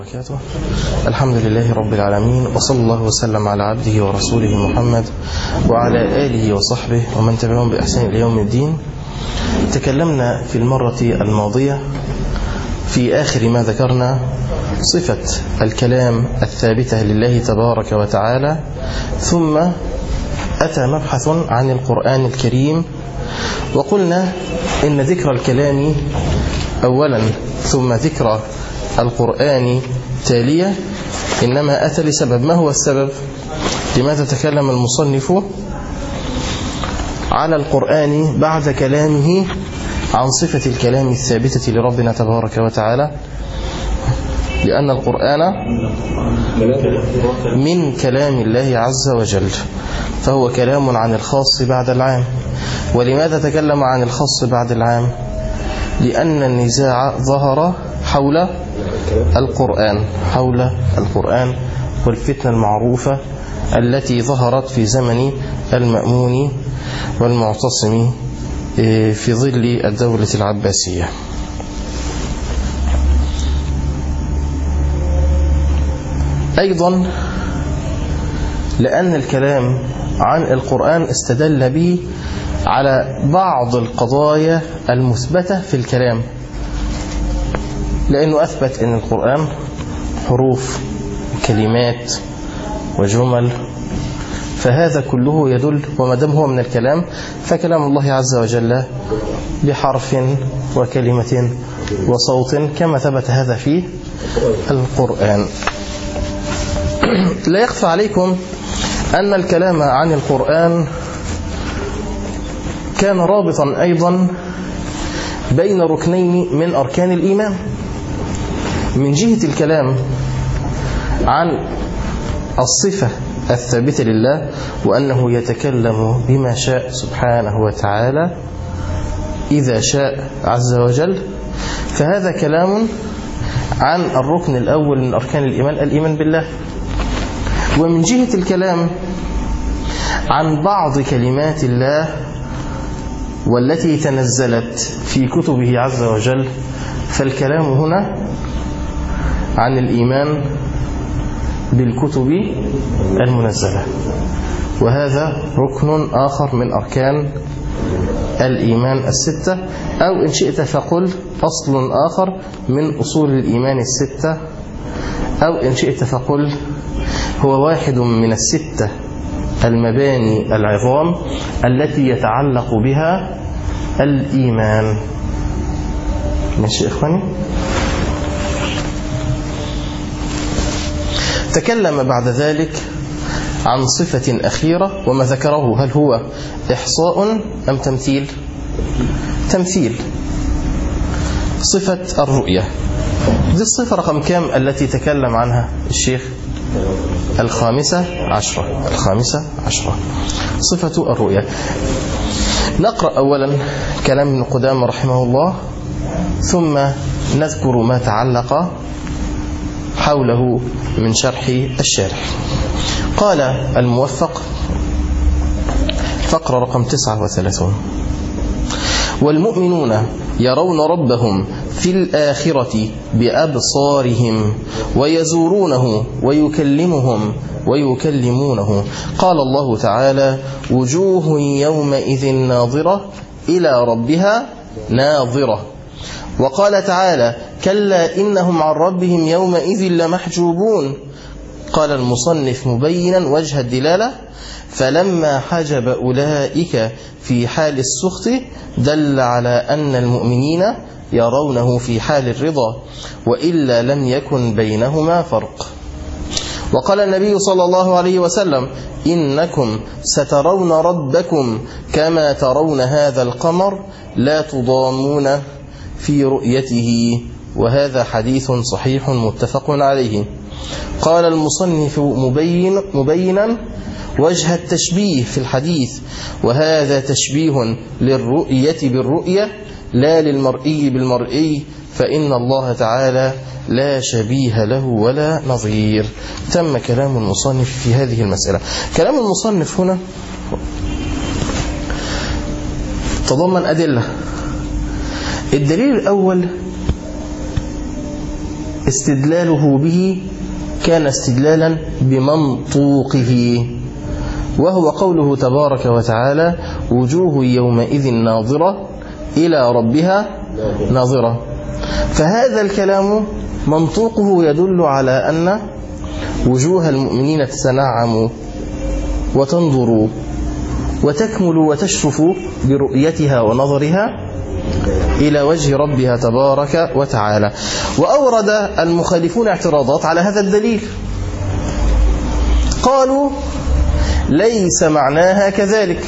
وبركاته الحمد لله رب العالمين وصلى الله وسلم على عبده ورسوله محمد وعلى آله وصحبه ومن تبعهم بإحسان إلى يوم الدين تكلمنا في المرة الماضية في آخر ما ذكرنا صفة الكلام الثابتة لله تبارك وتعالى ثم أتى مبحث عن القرآن الكريم وقلنا إن ذكر الكلام أولا ثم ذكر القرآن تالية إنما أتى لسبب ما هو السبب لماذا تكلم المصنف على القرآن بعد كلامه عن صفة الكلام الثابتة لربنا تبارك وتعالى لأن القرآن من كلام الله عز وجل فهو كلام عن الخاص بعد العام ولماذا تكلم عن الخاص بعد العام لأن النزاع ظهر حول القرآن حول القرآن والفتنة المعروفة التي ظهرت في زمن المأمون والمعتصم في ظل الدولة العباسية أيضا لأن الكلام عن القرآن استدل به على بعض القضايا المثبتة في الكلام لأنه أثبت أن القرآن حروف وكلمات وجمل فهذا كله يدل وما دام هو من الكلام فكلام الله عز وجل بحرف وكلمة وصوت كما ثبت هذا في القرآن لا يخفى عليكم أن الكلام عن القرآن كان رابطا أيضا بين ركنين من أركان الإيمان من جهة الكلام عن الصفة الثابتة لله وأنه يتكلم بما شاء سبحانه وتعالى إذا شاء عز وجل فهذا كلام عن الركن الأول من أركان الإيمان الإيمان بالله ومن جهة الكلام عن بعض كلمات الله والتي تنزلت في كتبه عز وجل فالكلام هنا عن الإيمان بالكتب المنزلة وهذا ركن آخر من أركان الإيمان الستة أو إن شئت فقل أصل آخر من أصول الإيمان الستة أو إن شئت فقل هو واحد من الستة المباني العظام التي يتعلق بها الإيمان ماشي إخواني تكلم بعد ذلك عن صفة أخيرة وما ذكره هل هو إحصاء أم تمثيل تمثيل صفة الرؤية دي الصفة رقم كام التي تكلم عنها الشيخ الخامسة عشرة الخامسة عشرة صفة الرؤية نقرأ أولا كلام ابن قدام رحمه الله ثم نذكر ما تعلق حوله من شرح الشارح قال الموفق فقرة رقم 39 والمؤمنون يرون ربهم في الآخرة بأبصارهم ويزورونه ويكلمهم ويكلمونه قال الله تعالى وجوه يومئذ ناظرة إلى ربها ناظرة وقال تعالى كلا إنهم عن ربهم يومئذ لمحجوبون قال المصنف مبينا وجه الدلالة فلما حجب أولئك في حال السخط دل على أن المؤمنين يرونه في حال الرضا وإلا لم يكن بينهما فرق وقال النبي صلى الله عليه وسلم إنكم سترون ربكم كما ترون هذا القمر لا تضامون في رؤيته وهذا حديث صحيح متفق عليه قال المصنف مبين مبينا وجه التشبيه في الحديث وهذا تشبيه للرؤية بالرؤية لا للمرئي بالمرئي فإن الله تعالى لا شبيه له ولا نظير تم كلام المصنف في هذه المسألة كلام المصنف هنا تضمن أدلة الدليل الأول استدلاله به كان استدلالا بمنطوقه وهو قوله تبارك وتعالى وجوه يومئذ ناظرة إلى ربها ناظرة فهذا الكلام منطوقه يدل على أن وجوه المؤمنين تتنعم وتنظر وتكمل وتشرف برؤيتها ونظرها إلى وجه ربها تبارك وتعالى وأورد المخالفون اعتراضات على هذا الدليل قالوا ليس معناها كذلك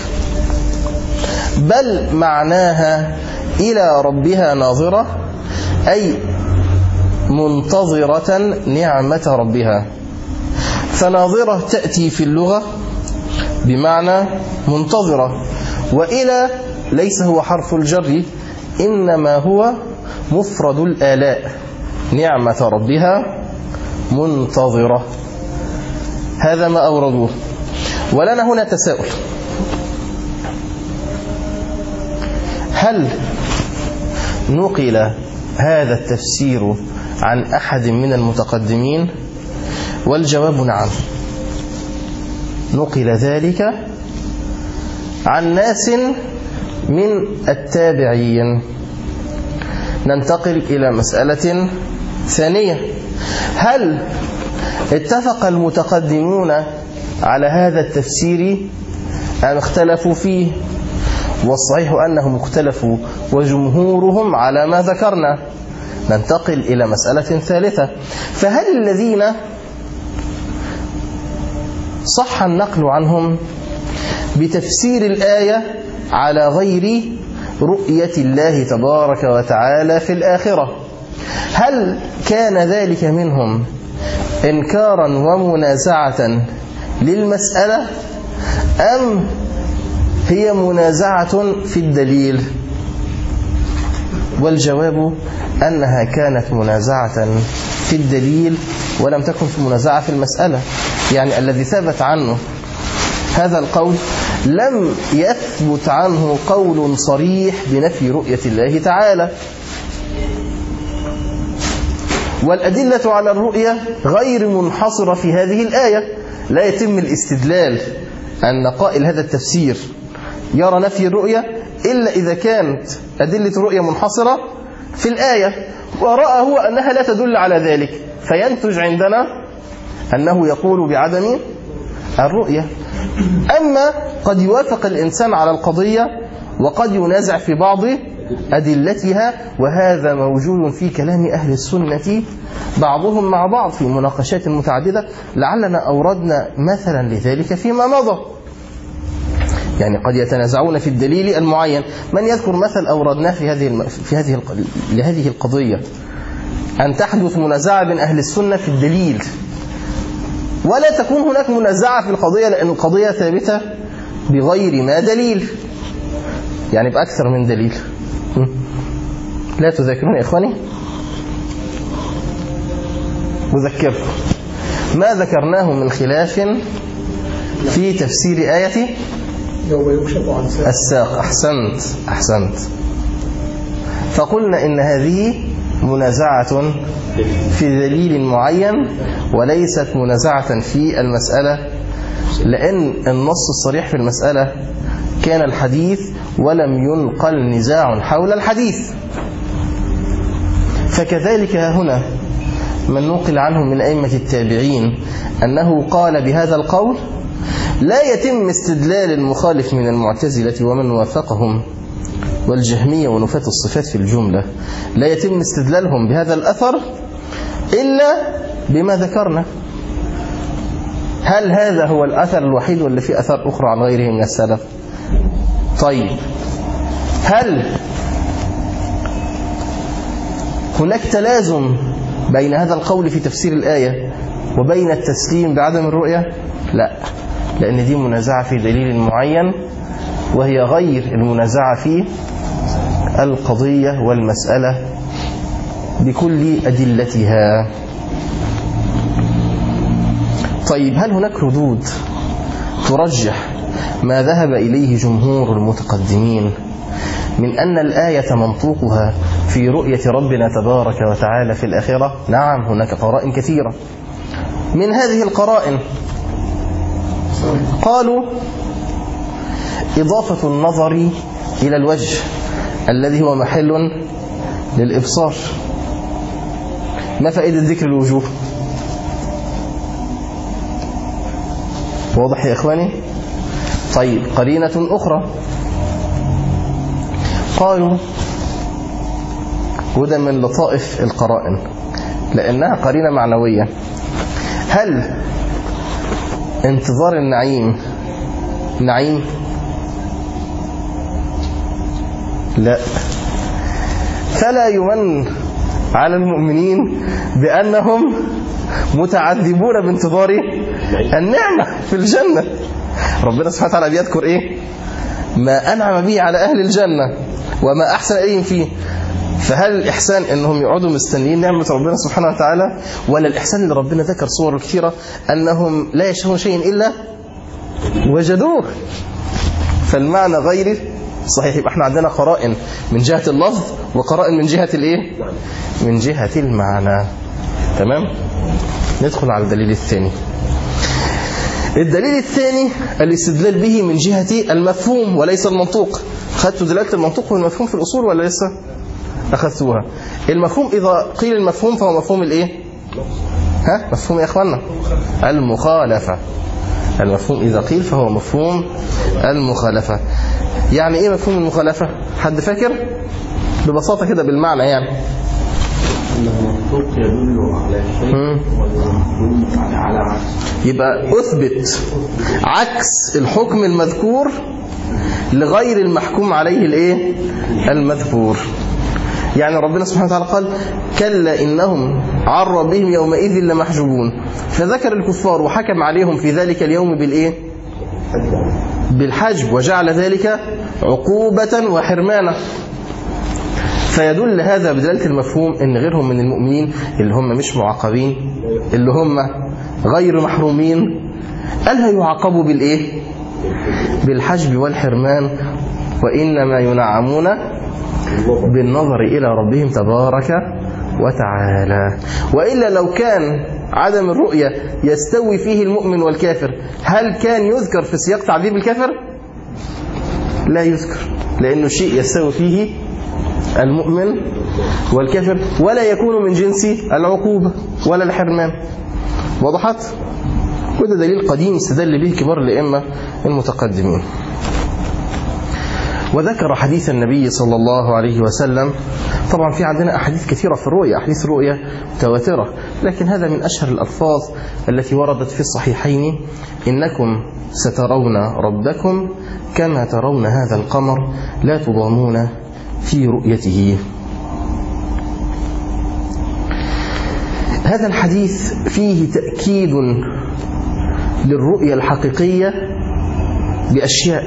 بل معناها إلى ربها ناظرة أي منتظرة نعمة ربها فناظرة تأتي في اللغة بمعنى منتظرة وإلى ليس هو حرف الجر إنما هو مفرد الآلاء نعمة ربها منتظرة هذا ما أوردوه ولنا هنا تساؤل هل نقل هذا التفسير عن أحد من المتقدمين والجواب نعم نقل ذلك عن ناس من التابعين ننتقل إلى مسألة ثانية هل اتفق المتقدمون على هذا التفسير أم اختلفوا فيه والصحيح أنهم اختلفوا وجمهورهم على ما ذكرنا ننتقل إلى مسألة ثالثة فهل الذين صح النقل عنهم بتفسير الآية على غير رؤية الله تبارك وتعالى في الآخرة هل كان ذلك منهم إنكارا ومنازعة للمسألة أم هي منازعة في الدليل والجواب أنها كانت منازعة في الدليل ولم تكن في منازعة في المسألة يعني الذي ثبت عنه هذا القول لم يثبت عنه قول صريح بنفي رؤية الله تعالى والأدلة على الرؤية غير منحصرة في هذه الآية لا يتم الاستدلال أن قائل هذا التفسير يرى نفي الرؤية إلا إذا كانت أدلة الرؤية منحصرة في الآية ورأى هو أنها لا تدل على ذلك فينتج عندنا أنه يقول بعدم الرؤية أما قد يوافق الإنسان على القضية وقد ينازع في بعض أدلتها وهذا موجود في كلام أهل السنة بعضهم مع بعض في مناقشات متعددة لعلنا أوردنا مثلا لذلك فيما مضى يعني قد يتنازعون في الدليل المعين من يذكر مثل أوردناه في هذه الم... في هذه الق... لهذه القضية أن تحدث منازعة بين أهل السنة في الدليل ولا تكون هناك منازعة في القضية لأن القضية ثابتة بغير ما دليل يعني بأكثر من دليل لا تذاكرون يا إخواني أذكركم ما ذكرناه من خلاف في تفسير آية يوم يكشف عن ساق الساق أحسنت أحسنت فقلنا إن هذه منازعة في دليل معين وليست منازعة في المسألة لأن النص الصريح في المسألة كان الحديث ولم ينقل نزاع حول الحديث فكذلك هنا من نقل عنهم من أئمة التابعين أنه قال بهذا القول لا يتم استدلال المخالف من المعتزلة ومن وافقهم والجهمية ونفاة الصفات في الجملة لا يتم استدلالهم بهذا الأثر إلا بما ذكرنا هل هذا هو الأثر الوحيد ولا في أثر أخرى عن غيره من السلف طيب هل هناك تلازم بين هذا القول في تفسير الآية وبين التسليم بعدم الرؤية لا لأن دي منازعة في دليل معين وهي غير المنازعة في القضية والمسألة بكل أدلتها طيب هل هناك ردود ترجح ما ذهب إليه جمهور المتقدمين من أن الآية منطوقها في رؤية ربنا تبارك وتعالى في الآخرة نعم هناك قرائن كثيرة من هذه القرائن قالوا إضافة النظر إلى الوجه الذي هو محل للإبصار ما فائدة ذكر الوجوه واضح يا إخواني طيب قرينة أخرى قالوا وده من لطائف القرائن لأنها قرينة معنوية هل انتظار النعيم نعيم لا فلا يمن على المؤمنين بأنهم متعذبون بانتظار النعمة في الجنة ربنا سبحانه وتعالى بيذكر ايه ما أنعم به على أهل الجنة وما أحسن إليهم فيه فهل الإحسان أنهم يقعدوا مستنيين نعمة ربنا سبحانه وتعالى ولا الإحسان اللي ربنا ذكر صور كثيرة أنهم لا يشهون شيء إلا وجدوه فالمعنى غير صحيح يبقى احنا عندنا قرائن من جهة اللفظ وقرائن من جهة الايه من جهة المعنى تمام ندخل على الدليل الثاني الدليل الثاني الاستدلال به من جهة المفهوم وليس المنطوق خدتوا دلالة المنطوق والمفهوم في الأصول ولا لسه أخذتوها المفهوم إذا قيل المفهوم فهو مفهوم الإيه ها مفهوم يا أخوانا المخالفة المفهوم إذا قيل فهو مفهوم المخالفة يعني إيه مفهوم المخالفة حد فاكر ببساطة كده بالمعنى يعني المنطوق يدل على شيء مم. والمفهوم على عكس يبقى أثبت عكس الحكم المذكور لغير المحكوم عليه الايه المذكور يعني ربنا سبحانه وتعالى قال كلا إنهم عن ربهم يومئذ لمحجوبون فذكر الكفار وحكم عليهم في ذلك اليوم بالإيه بالحجب وجعل ذلك عقوبة وحرمانة فيدل هذا بدلالة المفهوم ان غيرهم من المؤمنين اللي هم مش معاقبين اللي هم غير محرومين قال هيعاقبوا بالايه بالحجب والحرمان وانما ينعمون بالنظر الى ربهم تبارك وتعالى والا لو كان عدم الرؤيه يستوي فيه المؤمن والكافر هل كان يذكر في سياق تعذيب الكافر لا يذكر لانه شيء يستوي فيه المؤمن والكافر ولا يكون من جنس العقوبة ولا الحرمان وضحت وده دليل قديم استدل به كبار الأئمة المتقدمين وذكر حديث النبي صلى الله عليه وسلم طبعا في عندنا أحاديث كثيرة في الرؤية أحاديث الرؤية متواترة لكن هذا من أشهر الألفاظ التي وردت في الصحيحين إنكم سترون ربكم كما ترون هذا القمر لا تضامون في رؤيته هذا الحديث فيه تأكيد للرؤية الحقيقية بأشياء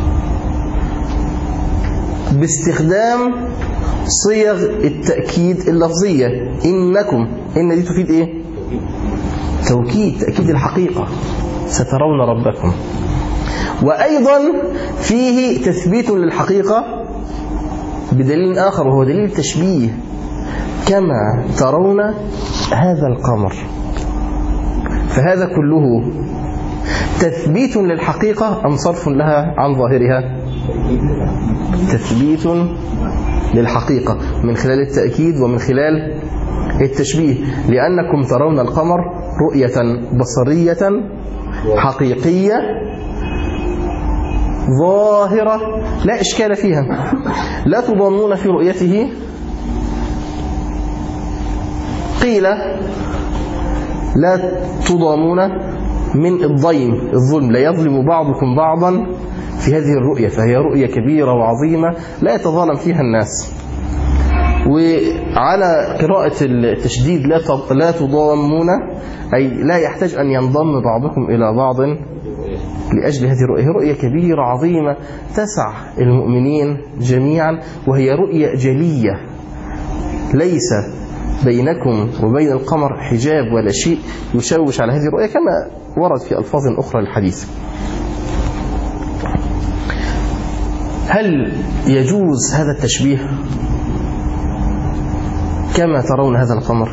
باستخدام صيغ التأكيد اللفظية إنكم إن دي تفيد إيه توكيد تأكيد الحقيقة سترون ربكم وأيضا فيه تثبيت للحقيقة بدليل آخر وهو دليل التشبيه كما ترون هذا القمر فهذا كله تثبيت للحقيقة أم صرف لها عن ظاهرها تثبيت للحقيقة من خلال التأكيد ومن خلال التشبيه لأنكم ترون القمر رؤية بصرية حقيقية ظاهرة لا إشكال فيها لا تضامون في رؤيته قيل لا تضامون من الضيم الظلم لا يظلم بعضكم بعضا في هذه الرؤية فهي رؤية كبيرة وعظيمة لا يتظالم فيها الناس وعلى قراءة التشديد لا لا تضامون أي لا يحتاج أن ينضم بعضكم إلى بعض لأجل هذه الرؤية هي رؤية كبيرة عظيمة تسع المؤمنين جميعا وهي رؤية جلية ليس بينكم وبين القمر حجاب ولا شيء يشوش على هذه الرؤية كما ورد في ألفاظ أخرى للحديث هل يجوز هذا التشبيه كما ترون هذا القمر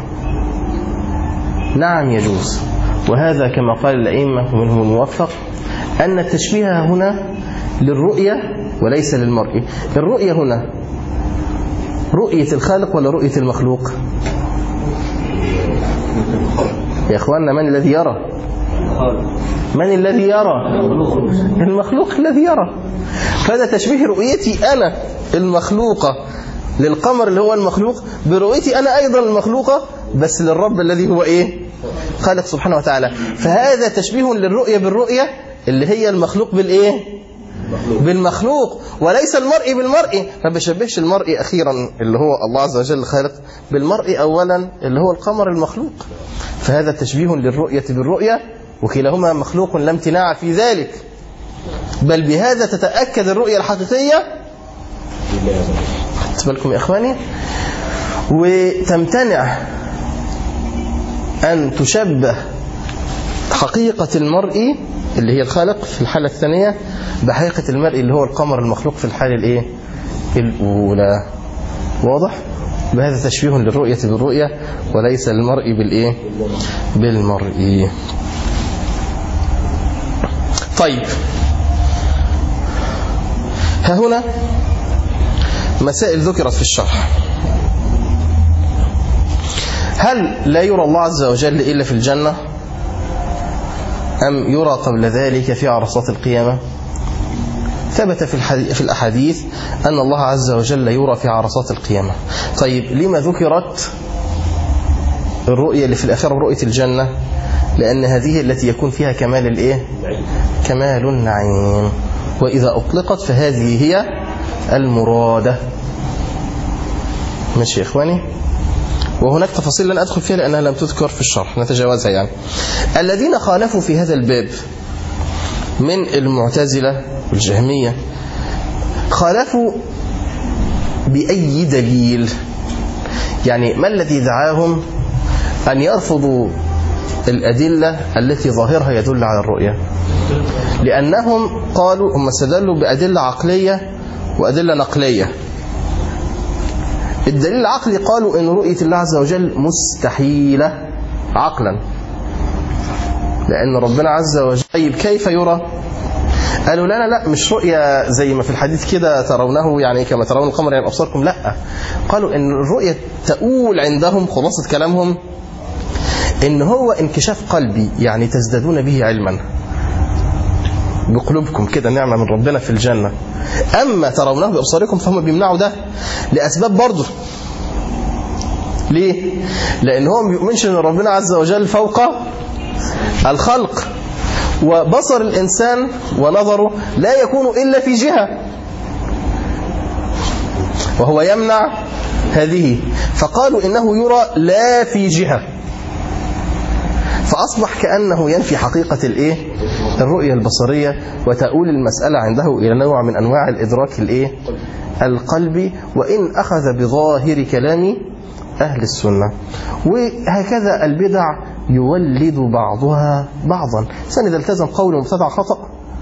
نعم يجوز وهذا كما قال الأئمة ومنهم الموفق أن التشبيه هنا للرؤية وليس للمرء الرؤية هنا رؤية الخالق ولا رؤية المخلوق يا إخواننا من الذي يرى من الذي يرى المخلوق الذي يرى فهذا تشبيه رؤيتي أنا المخلوقة للقمر اللي هو المخلوق برؤيتي أنا أيضا المخلوقة بس للرب الذي هو إيه خالق سبحانه وتعالى فهذا تشبيه للرؤية بالرؤية اللي هي المخلوق بالإيه بالمخلوق وليس المرء بالمرء ما بيشبهش المرء أخيرا اللي هو الله عز وجل خالق بالمرء أولا اللي هو القمر المخلوق فهذا تشبيه للرؤية بالرؤية وكلاهما مخلوق لا امتناع في ذلك بل بهذا تتأكد الرؤية الحقيقية خدت بالكم يا إخواني وتمتنع أن تشبه حقيقة المرء اللي هي الخالق في الحالة الثانية بحقيقة المرء اللي هو القمر المخلوق في الحالة الايه الأولى واضح بهذا تشبيه للرؤية بالرؤية وليس المرء بالإيه بالمرء طيب ها هنا مسائل ذكرت في الشرح هل لا يرى الله عز وجل إلا في الجنة أم يرى قبل ذلك في عرصات القيامة ثبت في, في الأحاديث أن الله عز وجل يرى في عرصات القيامة طيب لما ذكرت الرؤية اللي في الآخرة رؤية الجنة لأن هذه التي يكون فيها كمال الإيه كمال النعيم وإذا أطلقت فهذه هي المرادة ماشي يا إخواني وهناك تفاصيل لن أدخل فيها لأنها لم تذكر في الشرح نتجاوزها يعني الذين خالفوا في هذا الباب من المعتزلة والجهمية خالفوا بأي دليل يعني ما الذي دعاهم أن يرفضوا الأدلة التي ظاهرها يدل على الرؤية لأنهم قالوا هم استدلوا بأدلة عقلية وأدلة نقلية الدليل العقلي قالوا أن رؤية الله عز وجل مستحيلة عقلا لأن ربنا عز وجل طيب كيف يرى قالوا لا لا لا مش رؤية زي ما في الحديث كده ترونه يعني كما ترون القمر يعني أبصاركم لا قالوا ان الرؤية تؤول عندهم خلاصة كلامهم ان هو انكشاف قلبي يعني تزدادون به علما بقلوبكم كده نعمة من ربنا في الجنة أما ترونه بأبصاركم فهم بيمنعوا ده لأسباب برضه ليه؟ لأن هو ما بيؤمنش أن ربنا عز وجل فوق الخلق وبصر الإنسان ونظره لا يكون إلا في جهة وهو يمنع هذه فقالوا إنه يرى لا في جهة فأصبح كأنه ينفي حقيقة الإيه؟ الرؤية البصرية وتؤول المسألة عنده إلى نوع من أنواع الإدراك الإيه؟ القلبي وإن أخذ بظاهر كلام أهل السنة وهكذا البدع يولد بعضها بعضا سن إذا التزم قول مبتدع خطأ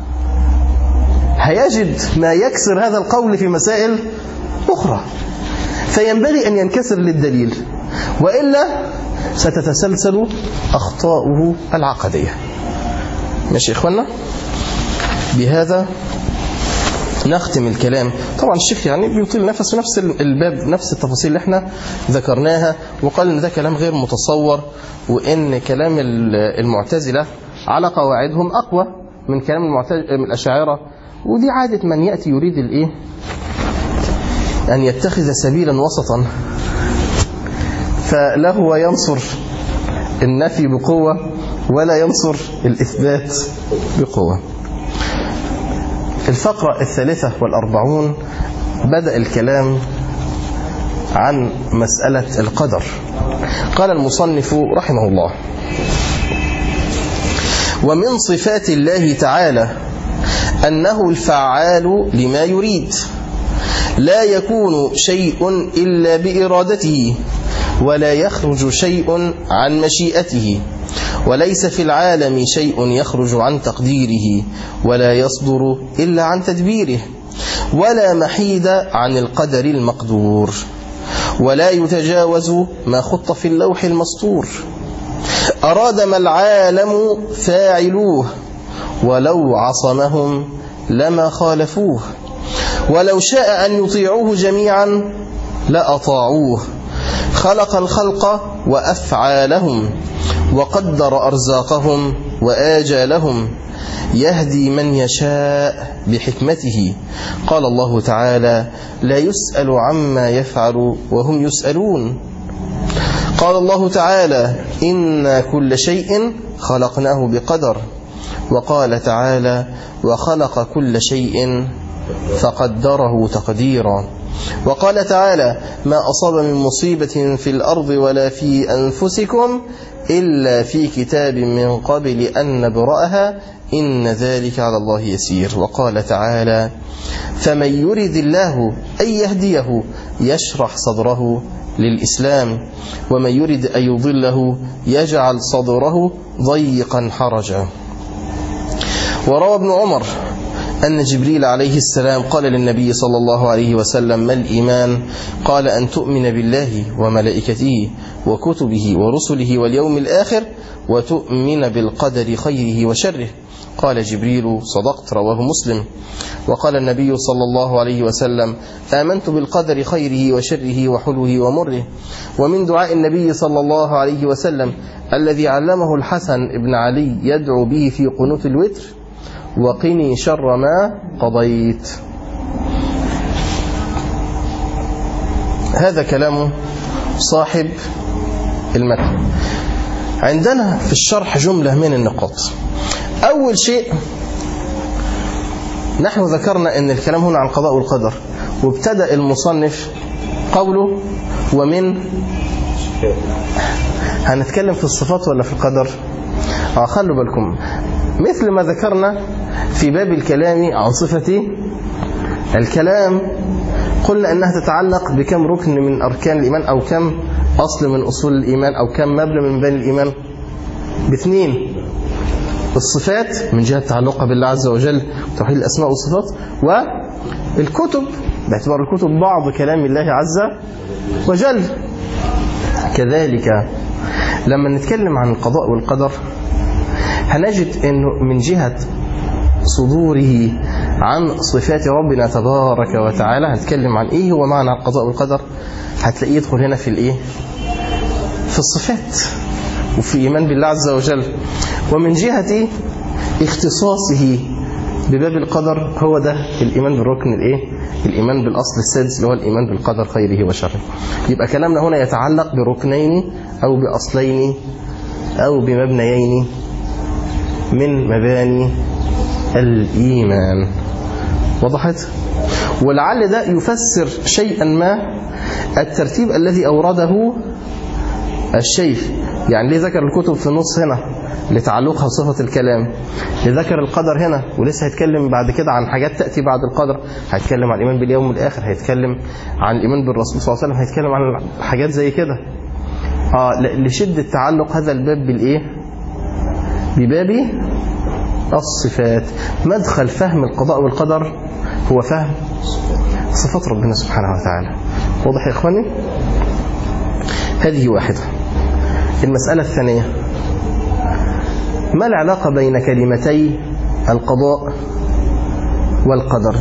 هيجد ما يكسر هذا القول في مسائل أخرى فينبغي أن ينكسر للدليل وإلا ستتسلسل أخطاؤه العقدية ماشي يا إخوانا بهذا نختم الكلام طبعا الشيخ يعني بيطيل نفس في نفس الباب نفس التفاصيل اللي احنا ذكرناها وقال ان ده كلام غير متصور وان كلام المعتزلة على قواعدهم اقوى من كلام من الاشاعرة ودي عادة من يأتي يريد الايه ان يتخذ سبيلا وسطا فلا هو ينصر النفي بقوة ولا ينصر الإثبات بقوة الفقرة الثالثة والأربعون بدأ الكلام عن مسألة القدر قال المصنف رحمه الله ومن صفات الله تعالى أنه الفعال لما يريد لا يكون شيء إلا بإرادته ولا يخرج شيء عن مشيئته وليس في العالم شيء يخرج عن تقديره ولا يصدر إلا عن تدبيره ولا محيد عن القدر المقدور ولا يتجاوز ما خط في اللوح المسطور أراد ما العالم فاعلوه ولو عصمهم لما خالفوه ولو شاء أن يطيعوه جميعا لأطاعوه خلق الخلق وأفعالهم وقدر أرزاقهم وآجالهم يهدي من يشاء بحكمته قال الله تعالى لا يسأل عما يفعل وهم يسألون قال الله تعالى إن كل شيء خلقناه بقدر وقال تعالى وخلق كل شيء فقدره تقديرا وقال تعالى ما أصاب من مصيبة في الأرض ولا في أنفسكم إلا في كتاب من قبل أن نبرأها إن ذلك على الله يسير وقال تعالى فمن يرد الله أن يهديه يشرح صدره للإسلام ومن يرد أن يضله يجعل صدره ضيقا حرجا وروى ابن عمر أن جبريل عليه السلام قال للنبي صلى الله عليه وسلم ما الإيمان قال أن تؤمن بالله وملائكته وكتبه ورسله واليوم الآخر وتؤمن بالقدر خيره وشره قال جبريل صدقت رواه مسلم وقال النبي صلى الله عليه وسلم آمنت بالقدر خيره وشره وحلوه ومره ومن دعاء النبي صلى الله عليه وسلم الذي علمه الحسن بن علي يدعو به في قنوت الوتر وقني شر ما قضيت هذا كلام صاحب المتن عندنا في الشرح جملة من النقاط أول شيء نحن ذكرنا أن الكلام هنا عن القضاء والقدر وابتدأ المصنف قوله ومن هنتكلم في الصفات ولا في القدر آه خلوا بالكم مثل ما ذكرنا في باب الكلام عن صفة الكلام قلنا أنها تتعلق بكم ركن من أركان الإيمان أو كم أصل من أصول الإيمان أو كم مبنى من بني الإيمان باثنين الصفات من جهة تعلقها بالله عز وجل توحيد الأسماء والصفات والكتب باعتبار الكتب بعض كلام الله عز وجل كذلك لما نتكلم عن القضاء والقدر هنجد أنه من جهة صدوره عن صفات ربنا تبارك وتعالى هنتكلم عن إيه هو معنى القضاء والقدر هتلاقيه يدخل هنا في الإيه في الصفات وفي إيمان بالله عز وجل ومن جهة اختصاصه بباب القدر هو ده الإيمان بالركن الإيه؟ الإيمان بالأصل السادس اللي هو الإيمان بالقدر خيره وشره يبقى كلامنا هنا يتعلق بركنين أو بأصلين أو بمبنيين من مباني الإيمان وضحت؟ ولعل ده يفسر شيئا ما الترتيب الذي أورده الشيخ يعني ليه ذكر الكتب في النص هنا لتعلقها بصفة الكلام لذكر القدر هنا ولسه هيتكلم بعد كده عن حاجات تأتي بعد القدر هيتكلم عن الإيمان باليوم الآخر هيتكلم عن الإيمان بالرسول صلى الله عليه وسلم هيتكلم عن حاجات زي كده آه لشدة تعلق هذا الباب بالإيه بباب الصفات مدخل فهم القضاء والقدر هو فهم صفات ربنا سبحانه وتعالى واضح يا إخواني هذه واحدة المسألة الثانية ما العلاقة بين كلمتي القضاء والقدر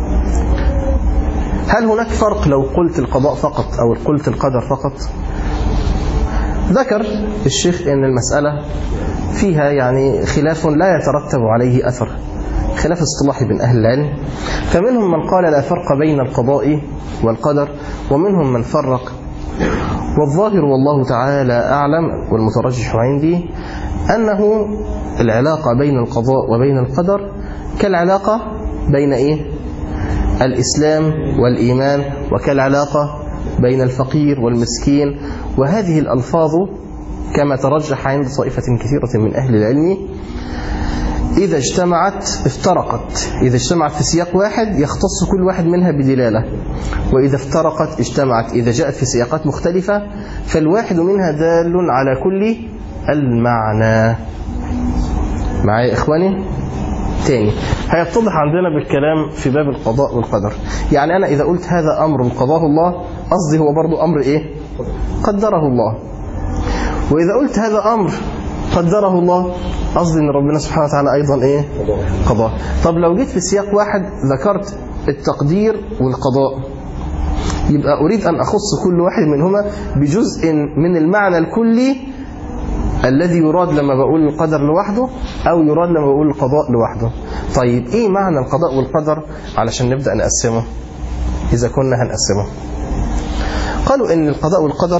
هل هناك فرق لو قلت القضاء فقط أو قلت القدر فقط ذكر الشيخ أن المسألة فيها يعني خلاف لا يترتب عليه أثر خلاف اصطلاحي بين أهل العلم فمنهم من قال لا فرق بين القضاء والقدر ومنهم من فرق والظاهر والله تعالى أعلم والمترجح عندي أنه العلاقة بين القضاء وبين القدر كالعلاقة بين إيه؟ الإسلام والإيمان وكالعلاقة بين الفقير والمسكين وهذه الألفاظ كما ترجح عند طائفة كثيرة من أهل العلم إذا اجتمعت افترقت إذا اجتمعت في سياق واحد يختص كل واحد منها بدلالة وإذا افترقت اجتمعت إذا جاءت في سياقات مختلفة فالواحد منها دال على كل المعنى معايا إخواني تاني هيتضح عندنا بالكلام في باب القضاء والقدر يعني أنا إذا قلت هذا أمر قضاه الله قصدي هو برضو أمر إيه قدره الله وإذا قلت هذا أمر قدره الله قصدي ان ربنا سبحانه وتعالى ايضا ايه قضاه طب لو جيت في سياق واحد ذكرت التقدير والقضاء يبقى اريد ان اخص كل واحد منهما بجزء من المعنى الكلي الذي يراد لما بقول القدر لوحده او يراد لما بقول القضاء لوحده طيب ايه معنى القضاء والقدر علشان نبدا نقسمه اذا كنا هنقسمه قالوا ان القضاء والقدر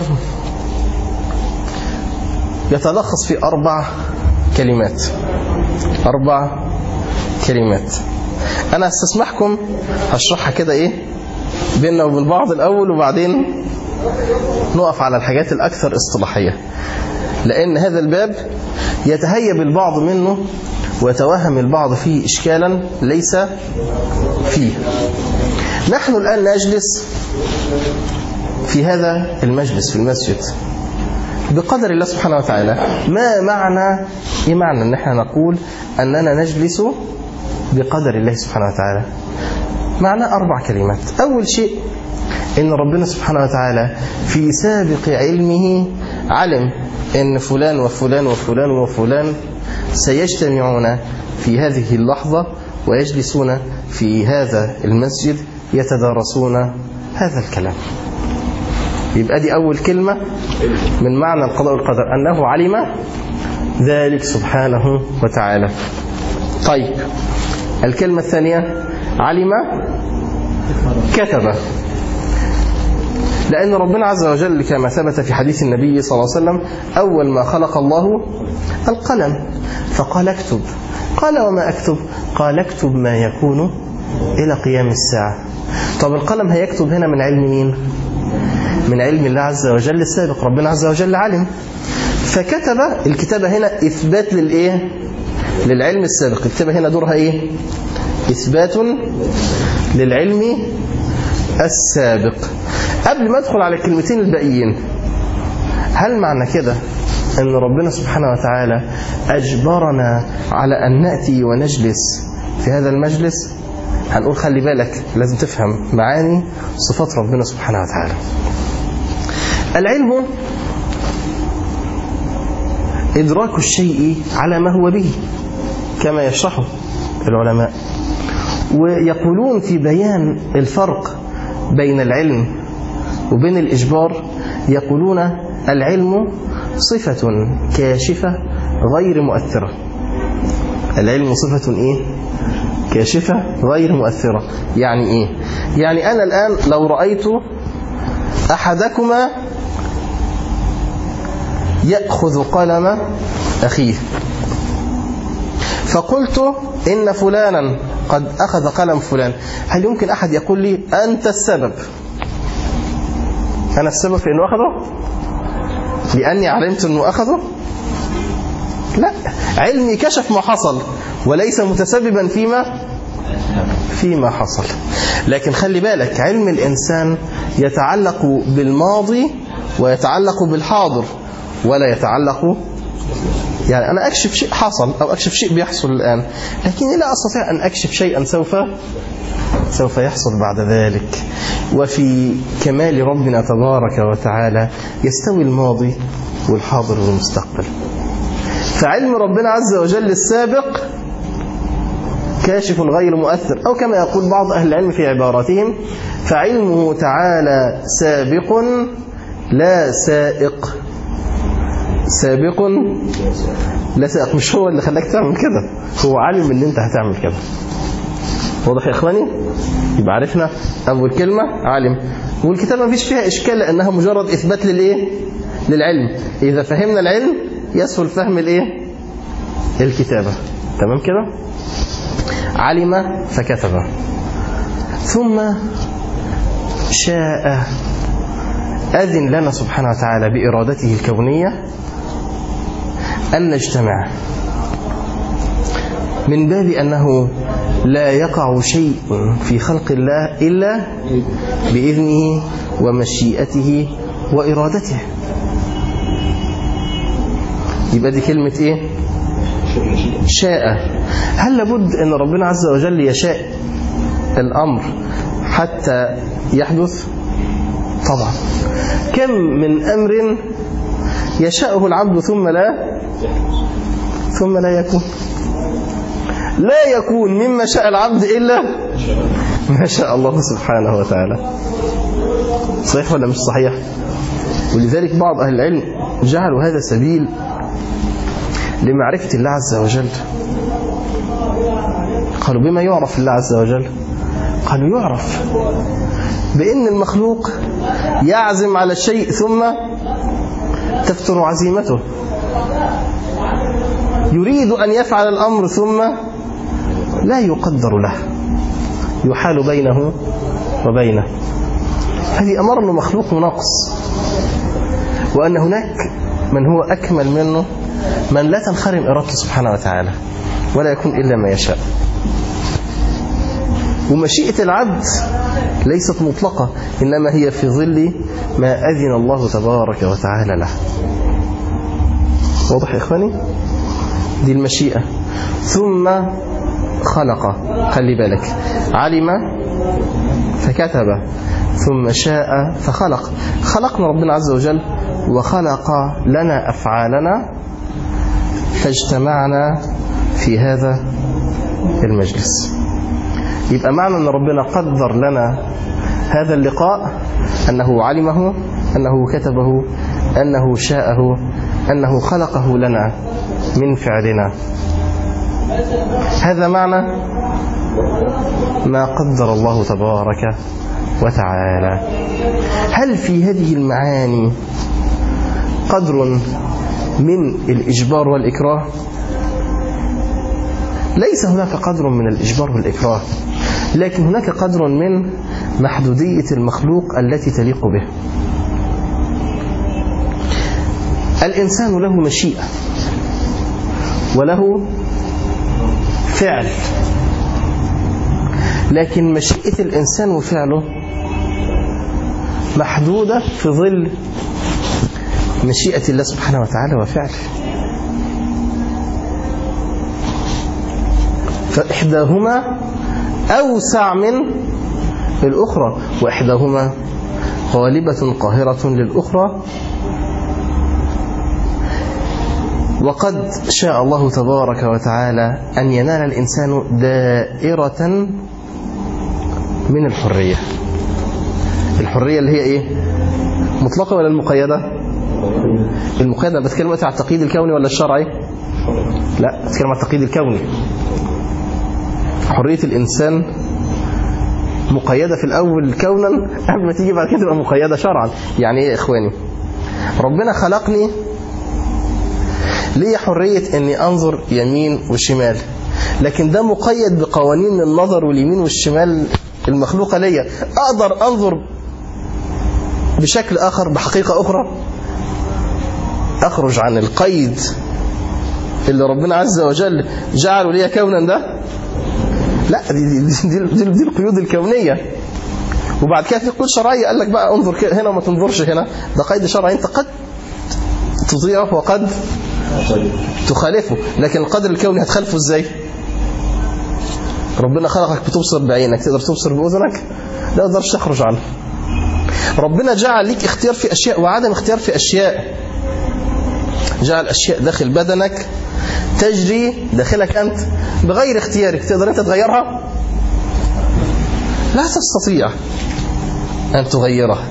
يتلخص في أربع كلمات أربع كلمات أنا استسمحكم هشرحها كده إيه بيننا وبين بعض الأول وبعدين نقف على الحاجات الأكثر اصطلاحية لأن هذا الباب يتهيب البعض منه ويتوهم البعض فيه إشكالا ليس فيه نحن الآن نجلس في هذا المجلس في المسجد بقدر الله سبحانه وتعالى ما معنى ايه معنى ان احنا نقول اننا نجلس بقدر الله سبحانه وتعالى معنى اربع كلمات اول شيء ان ربنا سبحانه وتعالى في سابق علمه علم ان فلان وفلان وفلان وفلان سيجتمعون في هذه اللحظة ويجلسون في هذا المسجد يتدارسون هذا الكلام يبقى دي أول كلمة من معنى القضاء والقدر أنه علم ذلك سبحانه وتعالى طيب الكلمة الثانية علم كتب لأن ربنا عز وجل كما ثبت في حديث النبي صلى الله عليه وسلم أول ما خلق الله القلم فقال اكتب قال وما أكتب قال اكتب ما يكون إلى قيام الساعة طب القلم هيكتب هنا من علم مين من علم الله عز وجل السابق ربنا عز وجل علم فكتب الكتابة هنا إثبات للإيه للعلم السابق الكتابة هنا دورها إيه إثبات للعلم السابق قبل ما أدخل على الكلمتين الباقيين هل معنى كده أن ربنا سبحانه وتعالى أجبرنا على أن نأتي ونجلس في هذا المجلس هنقول خلي بالك لازم تفهم معاني صفات ربنا سبحانه وتعالى العلم إدراك الشيء على ما هو به كما يشرحه العلماء ويقولون في بيان الفرق بين العلم وبين الإجبار يقولون العلم صفة كاشفة غير مؤثرة العلم صفة إيه؟ كاشفة غير مؤثرة يعني إيه؟ يعني أنا الآن لو رأيت أحدكما يأخذ قلم أخيه فقلت إن فلانا قد أخذ قلم فلان هل يمكن أحد يقول لي أنت السبب أنا السبب في أنه أخذه لأني علمت أنه أخذه لا علمي كشف ما حصل وليس متسببا فيما فيما حصل لكن خلي بالك علم الإنسان يتعلق بالماضي ويتعلق بالحاضر ولا يتعلق يعني أنا أكشف شيء حصل أو أكشف شيء بيحصل الآن لكني لا أستطيع أن أكشف شيئا سوف سوف يحصل بعد ذلك وفي كمال ربنا تبارك وتعالى يستوي الماضي والحاضر والمستقبل فعلم ربنا عز وجل السابق كاشف غير مؤثر أو كما يقول بعض أهل العلم في عباراتهم فعلمه تعالى سابق لا سائق سابق لا سائق مش هو اللي خلاك تعمل كده هو علم ان انت هتعمل كده واضح يا اخواني يبقى عرفنا اول كلمة عالم والكتابة مفيش فيها اشكال لانها مجرد اثبات للايه للعلم اذا فهمنا العلم يسهل فهم الايه الكتابة تمام كده علم فكتب ثم شاء أذن لنا سبحانه وتعالى بإرادته الكونية أن نجتمع من باب أنه لا يقع شيء في خلق الله إلا بإذنه ومشيئته وإرادته يبقى دي كلمة إيه؟ شاء هل لابد أن ربنا عز وجل يشاء الأمر حتى يحدث طبعا كم من أمر يشاءه العبد ثم لا ثم لا يكون لا يكون مما شاء العبد إلا ما شاء الله سبحانه وتعالى صحيح ولا مش صحيح ولذلك بعض أهل العلم جعلوا هذا سبيل لمعرفة الله عز وجل قالوا بما يعرف الله عز وجل قالوا يعرف بأن المخلوق يعزم على الشيء ثم تفتر عزيمته يريد أن يفعل الأمر ثم لا يقدر له يحال بينه وبينه هذه أمر أنه مخلوق ناقص وأن هناك من هو أكمل منه من لا تنخرم إرادته سبحانه وتعالى ولا يكون إلا ما يشاء ومشيئة العبد ليست مطلقة إنما هي في ظل ما أذن الله تبارك وتعالى له واضح يا إخواني دي المشيئة ثم خلق خلي بالك علم فكتب ثم شاء فخلق خلقنا ربنا عز وجل وخلق لنا أفعالنا فاجتمعنا في هذا المجلس يبقى معنى أن ربنا قدر لنا هذا اللقاء أنه علمه أنه كتبه أنه شاءه أنه خلقه لنا من فعلنا هذا معنى ما قدر الله تبارك وتعالى هل في هذه المعاني قدر من الإجبار والإكراه ليس هناك قدر من الإجبار والإكراه لكن هناك قدر من محدودية المخلوق التي تليق به الإنسان له مشيئة وله فعل لكن مشيئة الإنسان وفعله محدودة في ظل مشيئة الله سبحانه وتعالى وفعله فإحداهما أوسع من الأخرى وإحداهما غالبة قاهرة للأخرى وقد شاء الله تبارك وتعالى أن ينال الإنسان دائرة من الحرية الحرية اللي هي إيه مطلقة ولا المقيدة المقيدة بتكلم على التقييد الكوني ولا الشرعي لا بتكلم على التقييد الكوني حرية الإنسان مقيدة في الأول كونا قبل ما تيجي بعد كده تبقى مقيدة شرعا يعني إيه يا إخواني ربنا خلقني لي حرية أني أنظر يمين وشمال لكن ده مقيد بقوانين النظر واليمين والشمال المخلوقة ليا أقدر أنظر بشكل آخر بحقيقة أخرى أخرج عن القيد اللي ربنا عز وجل جعله لي كونا ده لا دي, دي, دي, دي, دي القيود الكونية وبعد كده في قيود شرعية قال لك بقى انظر هنا وما تنظرش هنا ده قيد شرعي انت قد تطيعه وقد تخالفه لكن القدر الكوني هتخالفه ازاي ربنا خلقك بتبصر بعينك تقدر تبصر بأذنك لا تقدرش تخرج عنه ربنا جعل ليك اختيار في أشياء وعدم اختيار في أشياء جعل أشياء داخل بدنك تجري داخلك أنت بغير اختيارك تقدر أنت تغيرها لا تستطيع أن تغيرها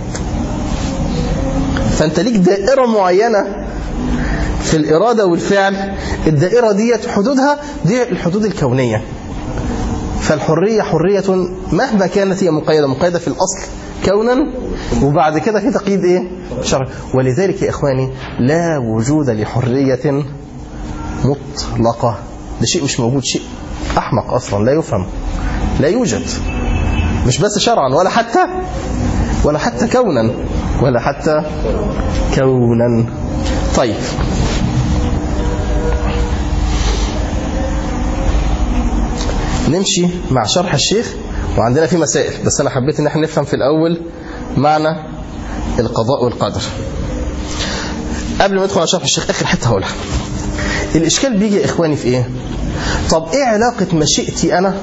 فأنت ليك دائرة معينة في الإرادة والفعل الدائرة دي حدودها دي الحدود الكونية فالحرية حرية مهما كانت هي مقيدة مقيدة في الأصل كونا وبعد كده في تقييد ايه شرع ولذلك يا إخواني لا وجود لحرية مطلقة ده شيء مش موجود شيء أحمق أصلا لا يفهم لا يوجد مش بس شرعا ولا حتى ولا حتى كونا ولا حتى كونا طيب نمشي مع شرح الشيخ وعندنا في مسائل بس أنا حبيت ان احنا نفهم في الأول معنى القضاء والقدر قبل ما ندخل على شرح الشيخ اخر حته هقولها الاشكال بيجي يا اخواني في ايه طب ايه علاقه مشيئتي انا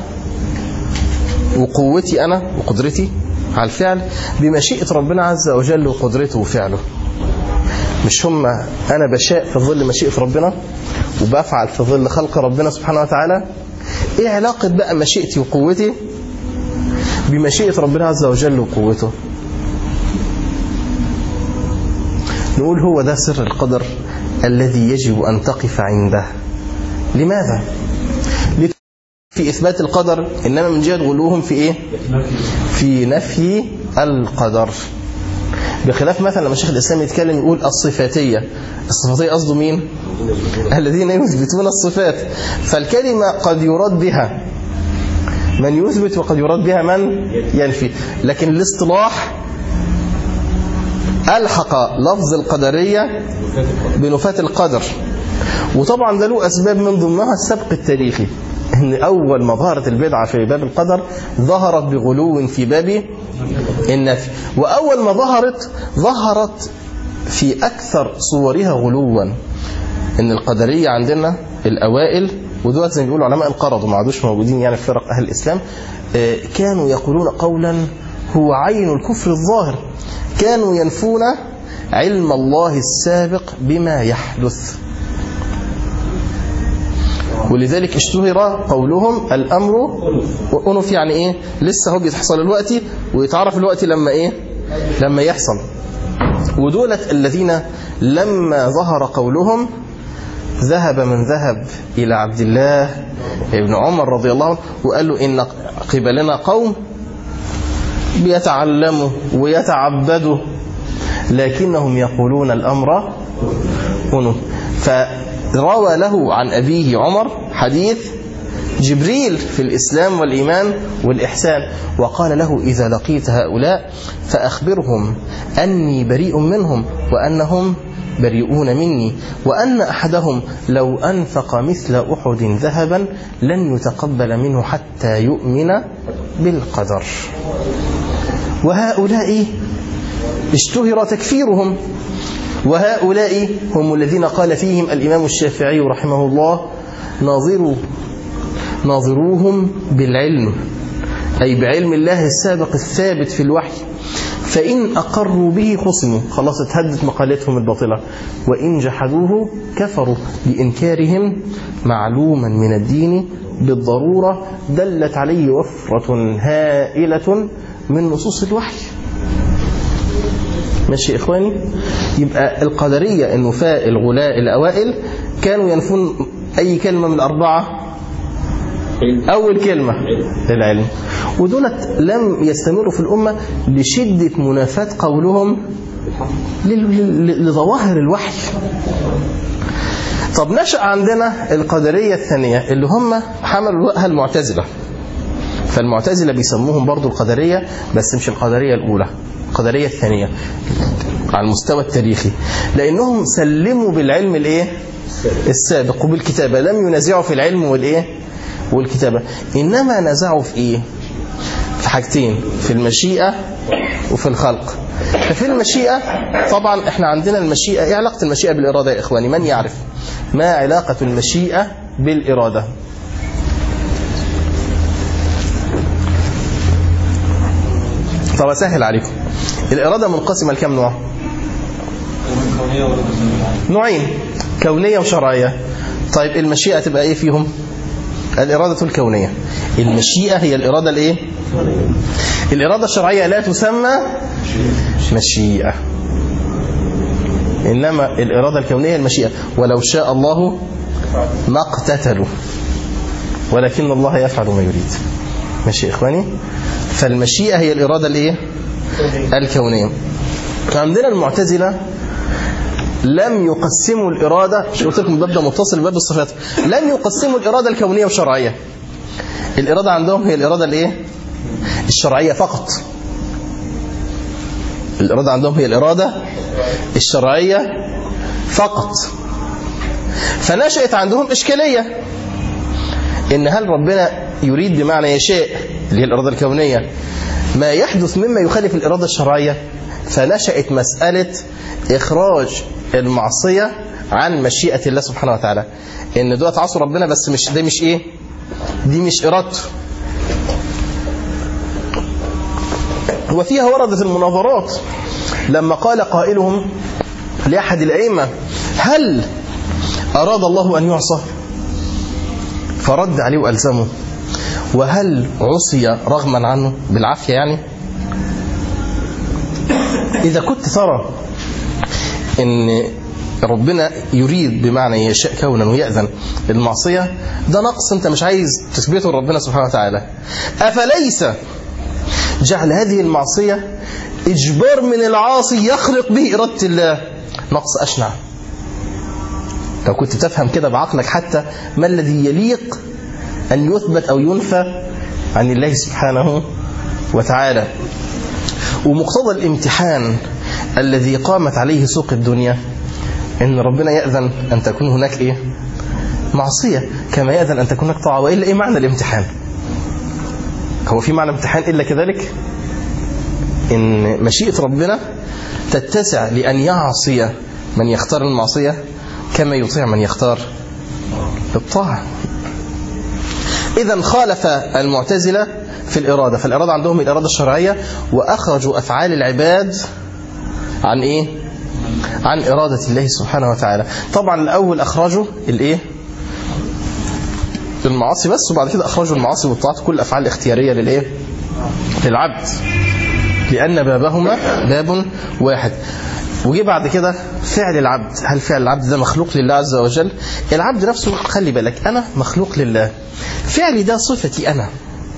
وقوتي انا وقدرتي على الفعل بمشيئه ربنا عز وجل وقدرته وفعله مش هم انا بشاء في ظل مشيئه ربنا وبفعل في ظل خلق ربنا سبحانه وتعالى ايه علاقه بقى مشيئتي وقوتي بمشيئه ربنا عز وجل وقوته نقول هو ده سر القدر الذي يجب أن تقف عنده لماذا؟ في إثبات القدر إنما من جهة غلوهم في إيه؟ في نفي القدر بخلاف مثلا لما الشيخ الإسلام يتكلم يقول الصفاتية الصفاتية قصده مين؟ الذين يثبتون الصفات فالكلمة قد يراد بها من يثبت وقد يراد بها من ينفي لكن الاصطلاح ألحق لفظ القدرية بنفاة القدر وطبعا ده له أسباب من ضمنها السبق التاريخي ان أول ما ظهرت البدعة في باب القدر ظهرت بغلو في باب النفي وأول ما ظهرت ظهرت في أكثر صورها غلوا ان القدرية عندنا الأوائل ودول زي ما بيقولوا علماء القرض وما عادوش موجودين يعني في فرق أهل الإسلام كانوا يقولون قولا هو عين الكفر الظاهر كانوا ينفون علم الله السابق بما يحدث ولذلك اشتهر قولهم الأمر أنف يعني إيه لسه هو بيحصل الوقت ويتعرف الوقت لما إيه لما يحصل ودولة الذين لما ظهر قولهم ذهب من ذهب إلى عبد الله ابن عمر رضي الله عنه وقال له إن قبلنا قوم بيتعلموا ويتعبدوا لكنهم يقولون الأمر أنف فروى له عن أبيه عمر حديث جبريل في الإسلام والإيمان والإحسان وقال له إذا لقيت هؤلاء فأخبرهم أني بريء منهم وأنهم بريئون مني وأن أحدهم لو أنفق مثل أحد ذهبا لن يتقبل منه حتى يؤمن بالقدر وهؤلاء اشتهر تكفيرهم وهؤلاء هم الذين قال فيهم الإمام الشافعي رحمه الله ناظروا ناظروهم بالعلم أي بعلم الله السابق الثابت في الوحي فإن أقروا به خصموا خلاص اتهدت مقالتهم الباطلة وإن جحدوه كفروا بإنكارهم معلوما من الدين بالضرورة دلت عليه وفرة هائلة من نصوص الوحي ماشي إخواني يبقى القدرية النفاء الغلاء الأوائل كانوا ينفون أي كلمة من الأربعة أول كلمة العلم ودولت لم يستمروا في الأمة لشدة منافاة قولهم لظواهر الوحي طب نشأ عندنا القدرية الثانية اللي هم حملوا لها المعتزلة فالمعتزلة بيسموهم برضو القدرية بس مش القدرية الأولى القدرية الثانية على المستوى التاريخي لأنهم سلموا بالعلم الإيه؟ السابق وبالكتابة لم ينازعوا في العلم والإيه؟ والكتابة إنما نزعوا في إيه؟ في حاجتين في المشيئة وفي الخلق ففي المشيئة طبعا احنا عندنا المشيئة ايه علاقة المشيئة بالإرادة يا إخواني من يعرف ما علاقة المشيئة بالإرادة طب أسهل عليكم الإرادة منقسمة لكم نوع نوعين كونية وشرعية طيب المشيئة تبقى ايه فيهم الإرادة الكونية المشيئة هي الإرادة الإيه؟ الإرادة الشرعية لا تسمى مشيئة إنما الإرادة الكونية المشيئة ولو شاء الله ما اقتتلوا ولكن الله يفعل ما يريد ماشي يا إخواني فالمشيئة هي الإرادة الإيه؟ الكونية عندنا المعتزلة لم يقسموا الإرادة مش قلت لكم الباب ده متصل بباب الصفات لم يقسموا الإرادة الكونية والشرعية الإرادة عندهم هي الإرادة الإيه؟ الشرعية فقط الإرادة عندهم هي الإرادة الشرعية فقط فنشأت عندهم إشكالية إن هل ربنا يريد بمعنى يشاء اللي هي الإرادة الكونية ما يحدث مما يخالف الإرادة الشرعية فنشأت مسألة إخراج المعصية عن مشيئة الله سبحانه وتعالى ان دول عصوا ربنا بس مش ده مش ايه دي مش ارادته وفيها وردت المناظرات لما قال قائلهم لأحد الأئمة هل أراد الله أن يعصى فرد عليه وألزمه وهل عصي رغما عنه بالعافية يعني إذا كنت ترى أن ربنا يريد بمعنى يشاء كونا ويأذن المعصية ده نقص أنت مش عايز تثبته لربنا سبحانه وتعالى أفليس جعل هذه المعصية إجبار من العاصي يخلق به إرادة الله نقص أشنع لو كنت تفهم كده بعقلك حتى ما الذي يليق أن يثبت أو ينفى عن الله سبحانه وتعالى ومقتضى الامتحان الذي قامت عليه سوق الدنيا ان ربنا يأذن أن تكون هناك إيه معصية كما يأذن أن تكون هناك طاعة وإلا إيه معنى الامتحان هو في معنى امتحان إلا كذلك إن مشيئة ربنا تتسع لأن يعصي من يختار المعصية كما يطيع من يختار الطاعة إذا خالف المعتزلة في الإرادة فالإرادة عندهم الإرادة الشرعية وأخرجوا أفعال العباد عن إيه؟ عن إرادة الله سبحانه وتعالى طبعا الأول أخرجوا الإيه؟ المعاصي بس وبعد كده أخرجوا المعاصي والطاعات كل الأفعال الاختيارية للإيه؟ للعبد لأن بابهما باب واحد وجي بعد كده فعل العبد هل فعل العبد ده مخلوق لله عز وجل العبد نفسه خلي بالك أنا مخلوق لله فعلي ده صفتي أنا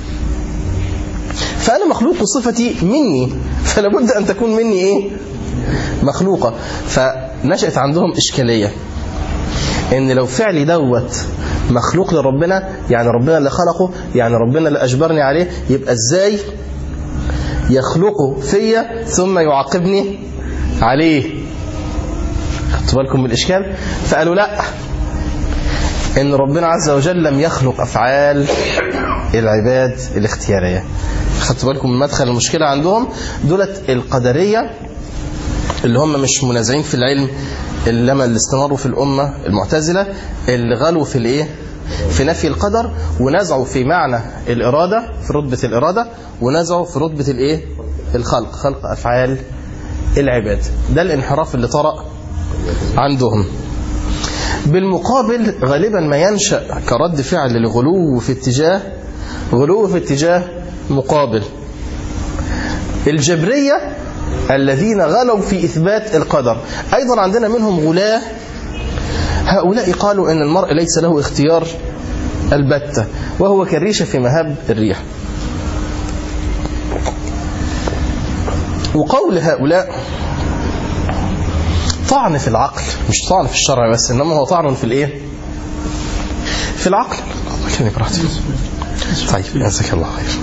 فأنا مخلوق صفتي مني فلا بد أن تكون مني إيه مخلوقة فنشأت عندهم إشكالية إن لو فعلي دوت مخلوق لربنا يعني ربنا اللي خلقه يعني ربنا اللي أجبرني عليه يبقى إزاي يخلقه فيا ثم يعاقبني عليه خدتوا بالكم من الإشكال فقالوا لا إن ربنا عز وجل لم يخلق أفعال العباد الاختيارية خدتوا بالكم من مدخل المشكلة عندهم دولت القدرية اللي هم مش منازعين في العلم إنما اللي استمروا في الأمة المعتزلة اللي غلوا في الإيه في نفي القدر ونزعوا في معنى الإرادة في رتبة الإرادة ونزعوا في رتبة الإيه الخلق خلق أفعال العباد ده الانحراف اللي طرأ عندهم بالمقابل غالبا ما ينشأ كرد فعل لغلو في اتجاه غلو في اتجاه مقابل الجبرية الذين غلوا في إثبات القدر أيضا عندنا منهم غلاة هؤلاء قالوا أن المرء ليس له اختيار البتة وهو كالريشة في مهب الريح وقول هؤلاء طعن في العقل مش طعن في الشرع بس إنما هو طعن في الإيه في العقل كان براحتي طيب جزاك الله خير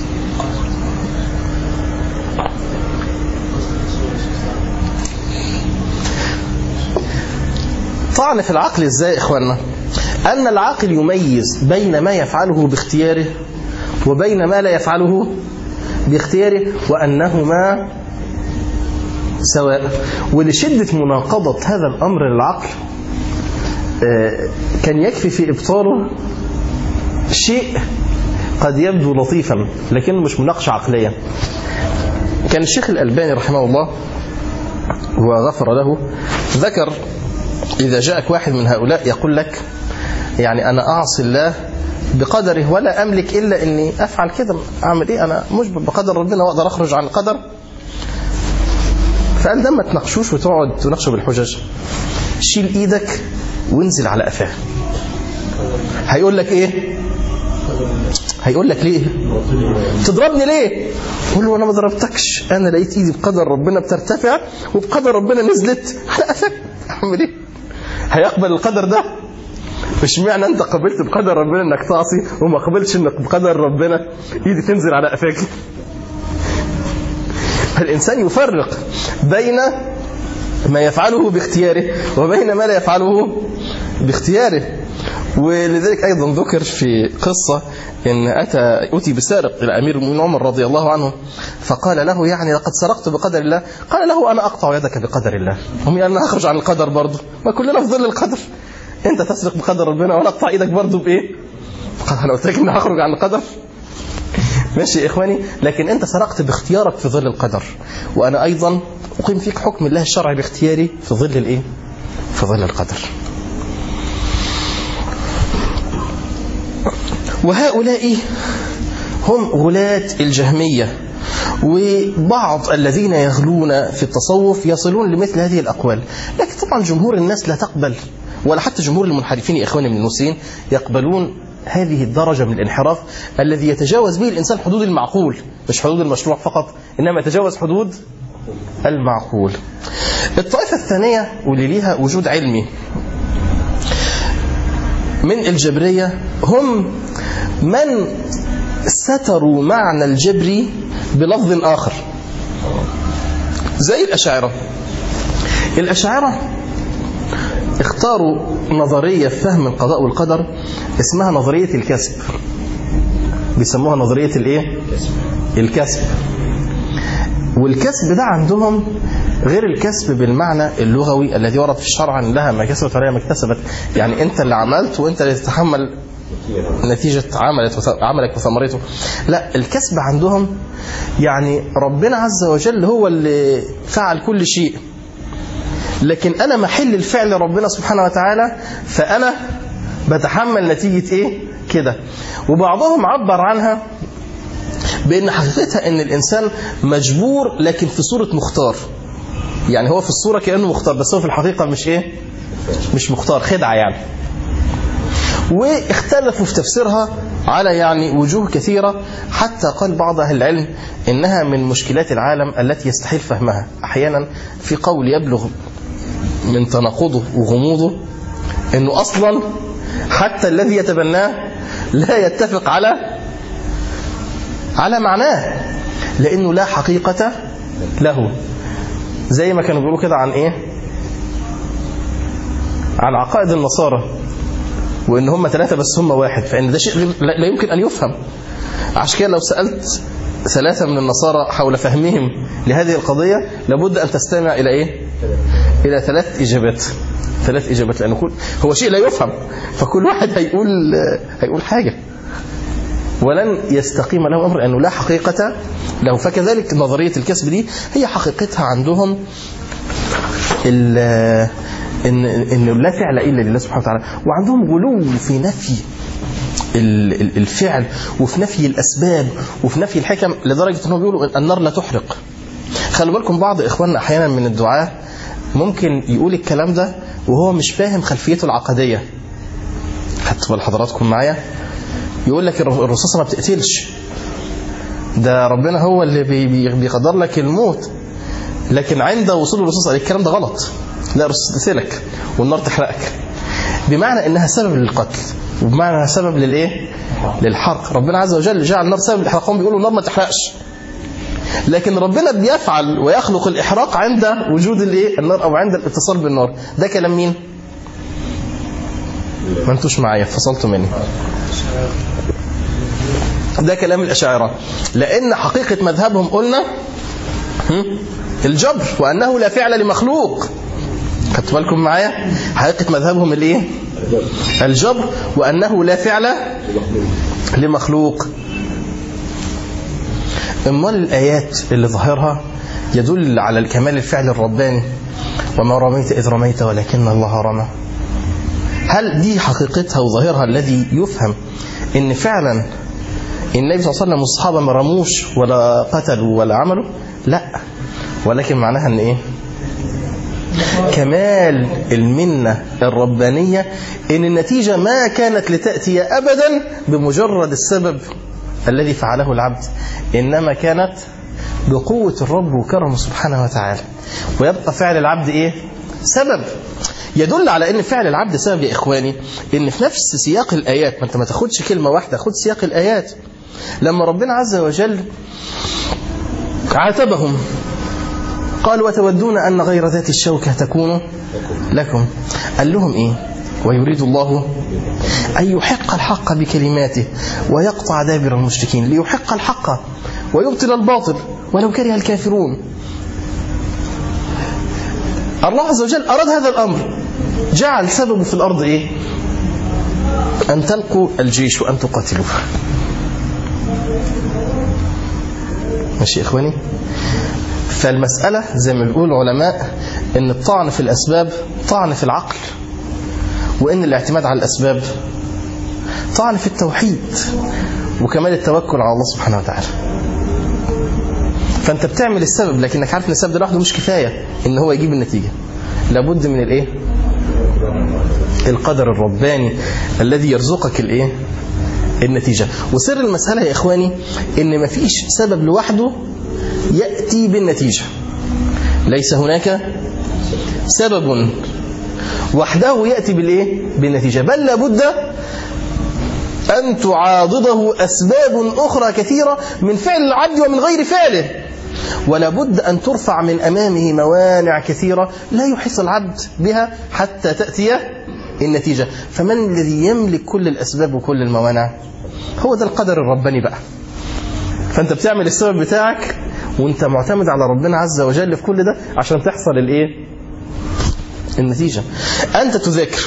طعن في العقل ازاي يا اخوانا ان العاقل يميز بين ما يفعله باختياره وبين ما لا يفعله باختياره وانهما سواء ولشدة مناقضة هذا الأمر للعقل كان يكفي في إبطاله شيء قد يبدو لطيفا لكنه مش مناقشة عقلية كان الشيخ الألباني رحمه الله وغفر له ذكر إذا جاءك واحد من هؤلاء يقول لك يعني أنا أعصي الله بقدره ولا أملك إلا أني أفعل كده أعمل إيه أنا مجبر بقدر ربنا وأقدر أخرج عن القدر فقال ده ما تناقشوش وتقعد تناقشوا بالحجج شيل إيدك وانزل على قفاه هيقول لك إيه هيقول لك ليه تضربني ليه قول له انا ما ضربتكش انا لقيت ايدي بقدر ربنا بترتفع وبقدر ربنا نزلت على قفاك اعمل ايه هيقبل القدر ده مش معنى انت قبلت بقدر ربنا انك تعصي وما قبلتش انك بقدر ربنا ايدي تنزل على قفاك فالانسان يفرق بين ما يفعله باختياره وبين ما لا يفعله باختياره ولذلك أيضا ذكر في قصة إن أتى أتي بسارق إلى أمير المؤمنين عمر رضي الله عنه فقال له يعني لقد سرقت بقدر الله قال له أنا أقطع يدك بقدر الله هم يعني أنا أخرج عن القدر برضه ما كلنا في ظل القدر أنت تسرق بقدر ربنا وأنا أقطع إيدك برضه بإيه قال أنا قلت لك إني هخرج عن القدر ماشي يا إخواني لكن أنت سرقت باختيارك في ظل القدر وأنا أيضا أقيم فيك حكم الله الشرعي باختياري في ظل الإيه في ظل القدر وهؤلاء هم غلاة الجهمية وبعض الذين يغلون في التصوف يصلون لمثل هذه الأقوال لكن طبعا جمهور الناس لا تقبل ولا حتى جمهور المنحرفين يا إخواني من المسلمين يقبلون هذه الدرجة من الانحراف الذي يتجاوز به الإنسان حدود المعقول مش حدود المشروع فقط إنما يتجاوز حدود المعقول الطائفة الثانية واللي ليها وجود علمي من الجبرية هم من ستروا معنى الجبر بلفظ آخر زي الأشاعرة الأشاعرة اختاروا نظرية في فهم القضاء والقدر اسمها نظرية الكسب بيسموها نظرية الايه الكسب والكسب ده عندهم غير الكسب بالمعنى اللغوي الذي ورد في الشرع ان لها ما كسبت عليها ما اكتسبت يعني انت اللي عملت وانت اللي تتحمل نتيجة عملت عملك وثمرته لا الكسب عندهم يعني ربنا عز وجل هو اللي فعل كل شيء لكن أنا محل الفعل ربنا سبحانه وتعالى فأنا بتحمل نتيجة إيه كده وبعضهم عبر عنها بأن حقيقتها أن الإنسان مجبور لكن في صورة مختار يعني هو في الصورة كأنه مختار بس هو في الحقيقة مش إيه مش مختار خدعة يعني واختلفوا في تفسيرها على يعني وجوه كثيرة حتى قال بعض أهل العلم إنها من مشكلات العالم التي يستحيل فهمها أحيانا في قول يبلغ من تناقضه وغموضه إنه أصلا حتى الذي يتبناه لا يتفق على على معناه لأنه لا حقيقة له زي ما كانوا بيقولوا كده عن إيه عن عقائد النصارى وان هم ثلاثة بس هم واحد فان ده شيء لا يمكن ان يفهم عشان كده لو سألت ثلاثة من النصارى حول فهمهم لهذه القضية لابد ان تستمع الى ايه الى ثلاث اجابات ثلاث اجابات لانه كل هو شيء لا يفهم فكل واحد هيقول هيقول حاجة ولن يستقيم له امر انه لا حقيقة له فكذلك نظرية الكسب دي هي حقيقتها عندهم ان انه لا فعل الا لله سبحانه وتعالى وعندهم غلو في نفي الفعل وفي نفي الاسباب وفي نفي الحكم لدرجه انهم بيقولوا النار لا تحرق خلوا بالكم بعض اخواننا احيانا من الدعاه ممكن يقول الكلام ده وهو مش فاهم خلفيته العقديه خدتوا بال حضراتكم معايا يقول لك الرصاصه ما بتقتلش ده ربنا هو اللي بيقدر لك الموت لكن عند وصول الرصاصه الكلام ده غلط لا تقتلك والنار تحرقك بمعنى انها سبب للقتل وبمعنى انها سبب للايه للحرق ربنا عز وجل جعل النار سبب للاحراق هم بيقولوا النار ما تحرقش لكن ربنا بيفعل ويخلق الاحراق عند وجود الايه النار او عند الاتصال بالنار ده كلام مين ما انتوش معايا فصلتوا مني ده كلام الاشاعره لان حقيقه مذهبهم قلنا الجبر وانه لا فعل لمخلوق خدتوا بالكم معايا حقيقة مذهبهم الايه الجبر وأنه لا فعل لمخلوق امال الآيات اللي ظاهرها يدل على الكمال الفعل الرباني وما رميت إذ رميت ولكن الله رمى هل دي حقيقتها وظاهرها الذي يفهم ان فعلا النبي صلى الله عليه وسلم والصحابة ما رموش ولا قتلوا ولا عملوا لا ولكن معناها ان ايه كمال المنة الربانية إن النتيجة ما كانت لتأتي أبدا بمجرد السبب الذي فعله العبد إنما كانت بقوة الرب وكرمه سبحانه وتعالى ويبقى فعل العبد إيه؟ سبب يدل على ان فعل العبد سبب يا اخواني ان في نفس سياق الايات ما انت ما تاخدش كلمه واحده خد سياق الايات لما ربنا عز وجل عاتبهم قال وتودون أن غير ذات الشوكة تكون لكم قال لهم إيه ويريد الله أن يحق الحق بكلماته ويقطع دابر المشركين ليحق الحق ويبطل الباطل ولو كره الكافرون الله عز وجل أراد هذا الأمر جعل سببه في الأرض إيه أن تلقوا الجيش وأن تقاتلوه ماشي يا إخواني فالمسألة زي ما بيقول العلماء ان الطعن في الأسباب طعن في العقل وان الاعتماد على الأسباب طعن في التوحيد وكمال التوكل على الله سبحانه وتعالى فانت بتعمل السبب لكنك عارف ان السبب ده لوحده مش كفاية ان هو يجيب النتيجة لابد من الايه القدر الرباني الذي يرزقك الايه النتيجة وسر المسألة يا إخواني إن مفيش سبب لوحده يأتي بالنتيجة ليس هناك سبب وحده يأتي بالإيه؟ بالنتيجة بل لابد أن تعاضده أسباب أخرى كثيرة من فعل العبد ومن غير فعله ولا بد أن ترفع من أمامه موانع كثيرة لا يحس العبد بها حتى تأتي النتيجة فمن الذي يملك كل الأسباب وكل الموانع هو ده القدر الرباني بقى فأنت بتعمل السبب بتاعك وانت معتمد على ربنا عز وجل في كل ده عشان تحصل الايه النتيجة أنت تذاكر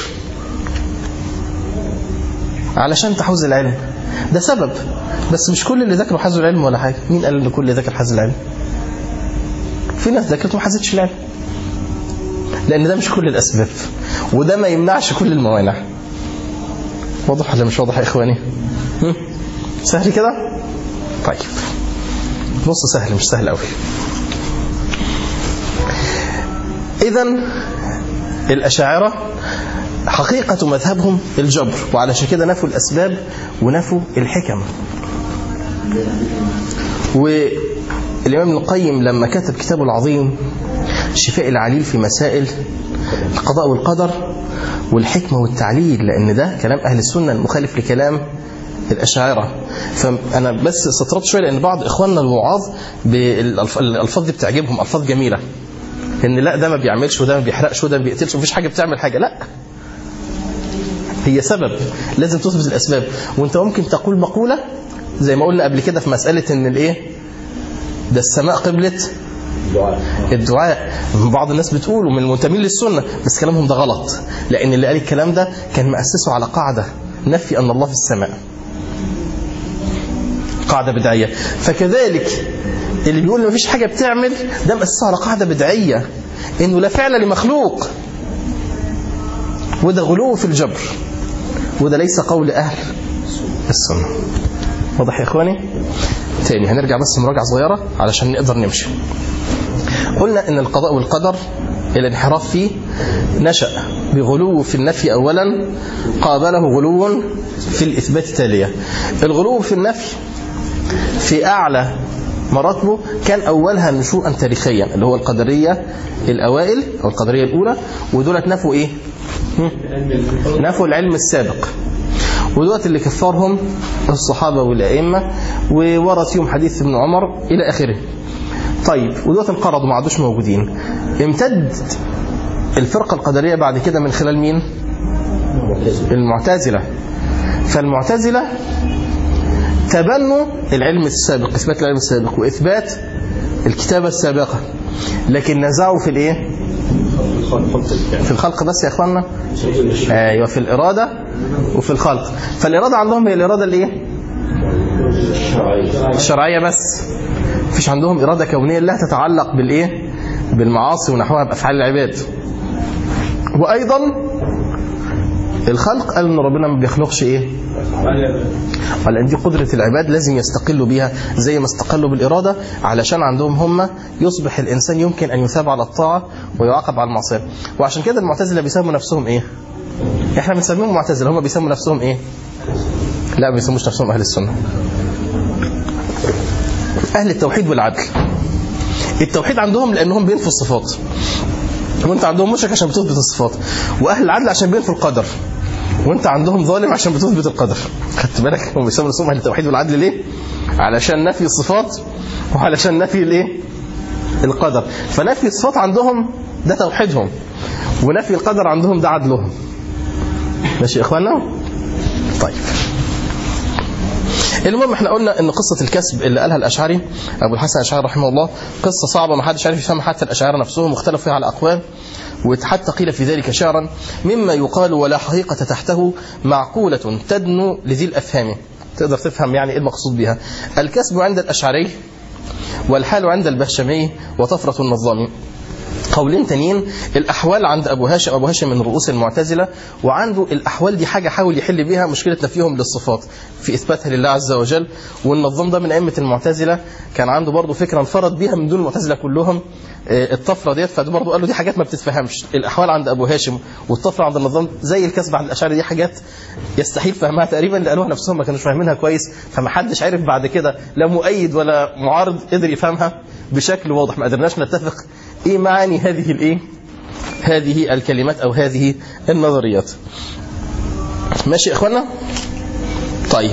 علشان تحوز العلم ده سبب بس مش كل اللي ذاكروا حازوا العلم ولا حاجة مين قال ان كل اللي ذاكر حاز العلم في ناس ذاكرت وما حازتش العلم لأن ده مش كل الأسباب وده ما يمنعش كل الموانع واضح ولا مش واضح يا إخواني هم؟ سهل كده طيب نص سهل مش سهل قوي إذا الأشاعرة حقيقة مذهبهم الجبر وعلشان كده نفوا الأسباب ونفوا الحكم والإمام ابن القيم لما كتب كتابه العظيم شفاء العليل في مسائل القضاء والقدر والحكمة والتعليل لأن ده كلام أهل السنة المخالف لكلام الأشاعرة فأنا بس استطردت شوية لأن بعض إخواننا الوعاظ بالألفاظ دي بتعجبهم ألفاظ جميلة إن لا ده ما بيعملش وده ما بيحرقش وده ما بيقتلش ومفيش حاجة بتعمل حاجة لا هي سبب لازم تثبت الأسباب وأنت ممكن تقول مقولة زي ما قلنا قبل كده في مسألة إن الإيه ده السماء قبلة الدعاء بعض الناس بتقول ومن المنتمين للسنة بس كلامهم ده غلط لأن اللي قال الكلام ده كان مؤسسه على قاعدة نفي أن الله في السماء قاعدة بدعية فكذلك اللي بيقول ما فيش حاجة بتعمل ده مؤسسه على قاعدة بدعية إنه لا فعل لمخلوق وده غلو في الجبر وده ليس قول أهل السنة واضح يا إخواني تاني هنرجع بس مراجعة صغيرة علشان نقدر نمشي قلنا ان القضاء والقدر الانحراف فيه نشأ بغلو في النفي أولا قابله غلو في الإثبات تالية الغلو في النفي في أعلى مراتبه كان أولها نشوءا تاريخيا اللي هو القدرية الأوائل أو القدرية الأولى ودولت نفوا إيه؟ نفوا العلم السابق ودولت اللي كفرهم الصحابة والأئمة وورد فيهم حديث ابن عمر إلى آخره طيب ودولت انقرضوا ما عادوش موجودين امتد الفرقة القدرية بعد كده من خلال مين المعتزلة فالمعتزلة تبنوا العلم السابق إثبات العلم السابق وإثبات الكتابة السابقة لكن نزعوا في الإيه في الخلق بس يا اخوانا ايوه في الاراده وفي الخلق فالاراده عندهم هي الاراده الايه الشرعيه بس مفيش عندهم اراده كونيه لا تتعلق بالايه بالمعاصي ونحوها بافعال العباد وايضا الخلق قال ان ربنا ما بيخلقش ايه قال ان دي قدره العباد لازم يستقلوا بيها زي ما استقلوا بالاراده علشان عندهم هم يصبح الانسان يمكن ان يثاب على الطاعه ويعاقب على المعصيه وعشان كده المعتزله بيسموا نفسهم ايه احنا بنسميهم معتزله هم بيسموا نفسهم ايه لا ما بيسموش نفسهم اهل السنه اهل التوحيد والعدل التوحيد عندهم لانهم بينفوا الصفات وانت عندهم مشرك عشان بتثبت الصفات واهل العدل عشان بينفوا القدر وانت عندهم ظالم عشان بتثبت القدر خدت بالك هم بيسموا نفسهم اهل التوحيد والعدل ليه علشان نفي الصفات وعلشان نفي الايه القدر فنفي الصفات عندهم ده توحيدهم ونفي القدر عندهم ده عدلهم ماشي يا إخوانا طيب المهم احنا قلنا ان قصة الكسب اللي قالها الأشعري أبو الحسن الأشعري رحمه الله قصة صعبة ما حدش عارف يفهمها حتى الأشاعرة نفسهم مختلف فيها على أقوال وحتى قيل في ذلك شعرا مما يقال ولا حقيقة تحته معقولة تدنو لذي الأفهام تقدر تفهم يعني ايه المقصود بها الكسب عند الأشعري والحال عند البهشمي وطفرة النظامي قولين تانيين الأحوال عند أبو هاشم أبو هاشم من رؤوس المعتزلة وعنده الأحوال دي حاجة حاول يحل بيها مشكلة نفيهم للصفات في إثباتها لله عز وجل والنظام ده من أئمة المعتزلة كان عنده برضه فكرة انفرد بيها من دون المعتزلة كلهم آه، الطفرة ديت فده برضه قال له دي حاجات ما بتتفهمش الأحوال عند أبو هاشم والطفرة عند النظام زي الكسب عند الأشاعرة دي حاجات يستحيل فهمها تقريبا اللي قالوها نفسهم ما كانوش فاهمينها كويس فما حدش عرف بعد كده لا مؤيد ولا معارض قدر يفهمها بشكل واضح ما قدرناش نتفق ايه معاني هذه الايه هذه الكلمات او هذه النظريات ماشي يا اخوانا طيب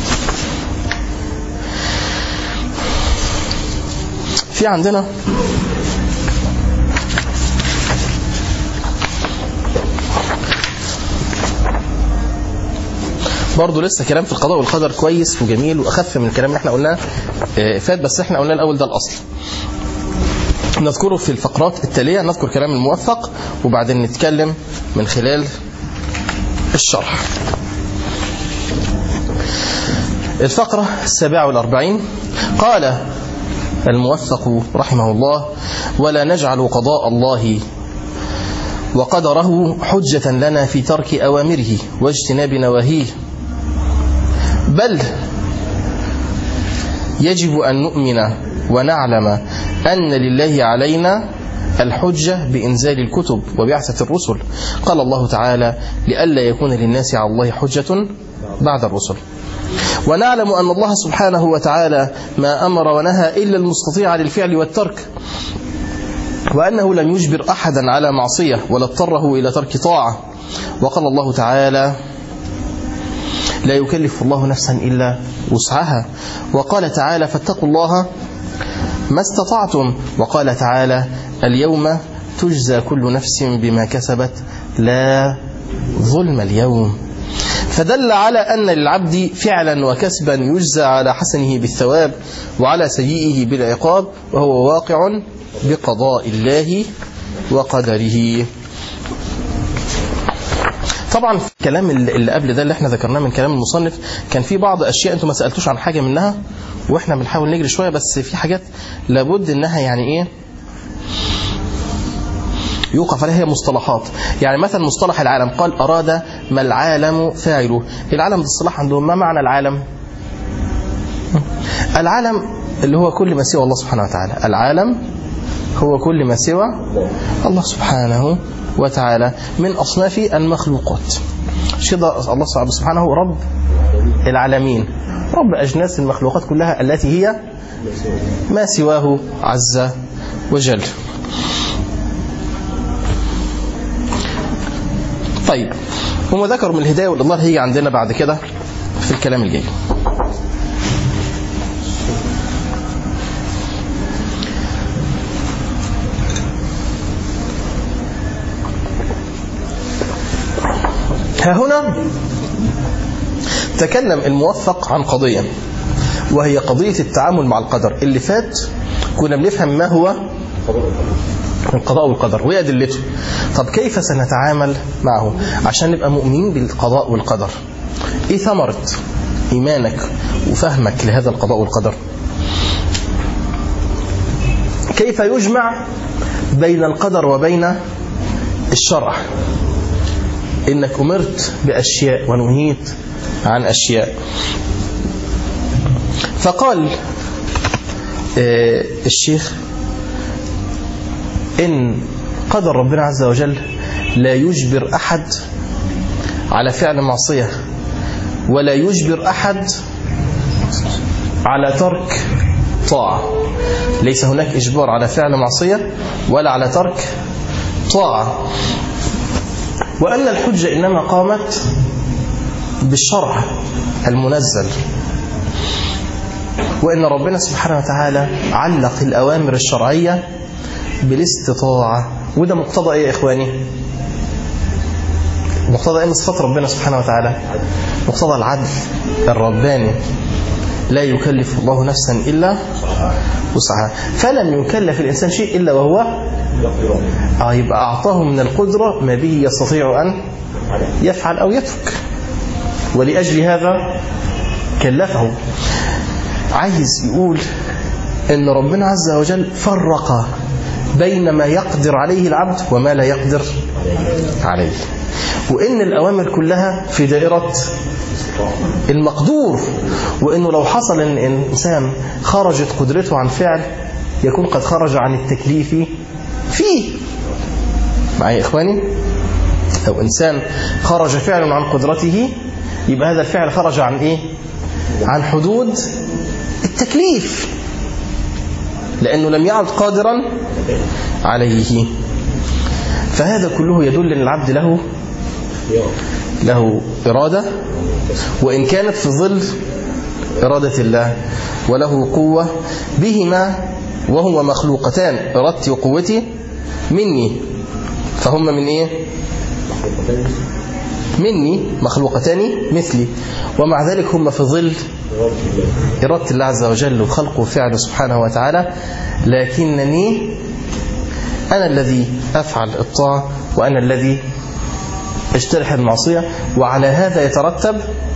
في عندنا برضه لسه كلام في القضاء والقدر كويس وجميل واخف من الكلام اللي احنا قلناه آه، فات بس احنا قلنا الاول ده الاصل نذكره في الفقرات التالية نذكر كلام الموفق وبعدين نتكلم من خلال الشرح الفقرة السابعة والأربعين قال الموفق رحمه الله ولا نجعل قضاء الله وقدره حجة لنا في ترك أوامره واجتناب نواهيه بل يجب أن نؤمن ونعلم أن لله علينا الحجة بإنزال الكتب وبعثة الرسل قال الله تعالى لئلا يكون للناس على الله حجة بعد الرسل ونعلم أن الله سبحانه وتعالى ما أمر ونهى إلا المستطيع للفعل والترك وأنه لم يجبر أحدا على معصية ولا اضطره إلى ترك طاعة وقال الله تعالى لا يكلف الله نفسا إلا وسعها وقال تعالى فاتقوا الله ما استطعتم وقال تعالى اليوم تجزى كل نفس بما كسبت لا ظلم اليوم فدل على أن للعبد فعلا وكسبا يجزى على حسنه بالثواب وعلى سيئه بالعقاب وهو واقع بقضاء الله وقدره طبعا في الكلام اللي قبل ده اللي احنا ذكرناه من كلام المصنف كان في بعض اشياء انتم ما سالتوش عن حاجه منها واحنا بنحاول نجري شويه بس في حاجات لابد انها يعني ايه يوقف عليها هي مصطلحات يعني مثلا مصطلح العالم قال أراد ما العالم فاعله العالم بالاصطلاح عندهم ما معنى العالم العالم اللي هو كل ما سوى الله سبحانه وتعالى العالم هو كل ما سوى الله سبحانه وتعالى من أصناف المخلوقات كده الله سبحانه رب العالمين رب أجناس المخلوقات كلها التي هي ما سواه عز وجل طيب هم ذكروا من الهداية والإضلال هيجي عندنا بعد كده في الكلام الجاي ها هنا تكلم الموفق عن قضية وهي قضية التعامل مع القدر اللي فات كنا بنفهم ما هو القضاء والقدر وهي أدلته طب كيف سنتعامل معه عشان نبقى مؤمنين بالقضاء والقدر ايه ثمرة ايمانك وفهمك لهذا القضاء والقدر كيف يجمع بين القدر وبين الشرع انك امرت باشياء ونهيت عن اشياء فقال آه الشيخ إن قدر ربنا عز وجل لا يجبر أحد على فعل معصية ولا يجبر أحد على ترك طاعة ليس هناك إجبار على فعل معصية ولا على ترك طاعة وأن الحجة إنما قامت بالشرع المنزل وإن ربنا سبحانه وتعالى علق الأوامر الشرعية بالاستطاعة وده مقتضى ايه يا اخواني مقتضى ايه من صفات ربنا سبحانه وتعالى مقتضى العدل الرباني لا يكلف الله نفسا الا وسعها فلم يكلف الانسان شيء الا وهو اه يبقى اعطاه من القدره ما به يستطيع ان يفعل او يترك ولاجل هذا كلفه عايز يقول ان ربنا عز وجل فرق بين ما يقدر عليه العبد وما لا يقدر عليه وان الاوامر كلها في دائره المقدور وانه لو حصل ان الانسان خرجت قدرته عن فعل يكون قد خرج عن التكليف فيه معايا يا اخواني لو انسان خرج فعل عن قدرته يبقى هذا الفعل خرج عن ايه عن حدود التكليف لانه لم يعد قادرا عليه فهذا كله يدل ان العبد له له اراده وان كانت في ظل اراده الله وله قوه بهما وهو مخلوقتان ارادتي وقوتي مني فهم من ايه مني مخلوقتان مثلي ومع ذلك هم في ظل إرادة الله عز وجل وخلقه وفعله سبحانه وتعالى لكنني أنا الذي أفعل الطاعة وأنا الذي اجترح المعصية وعلى هذا يترتب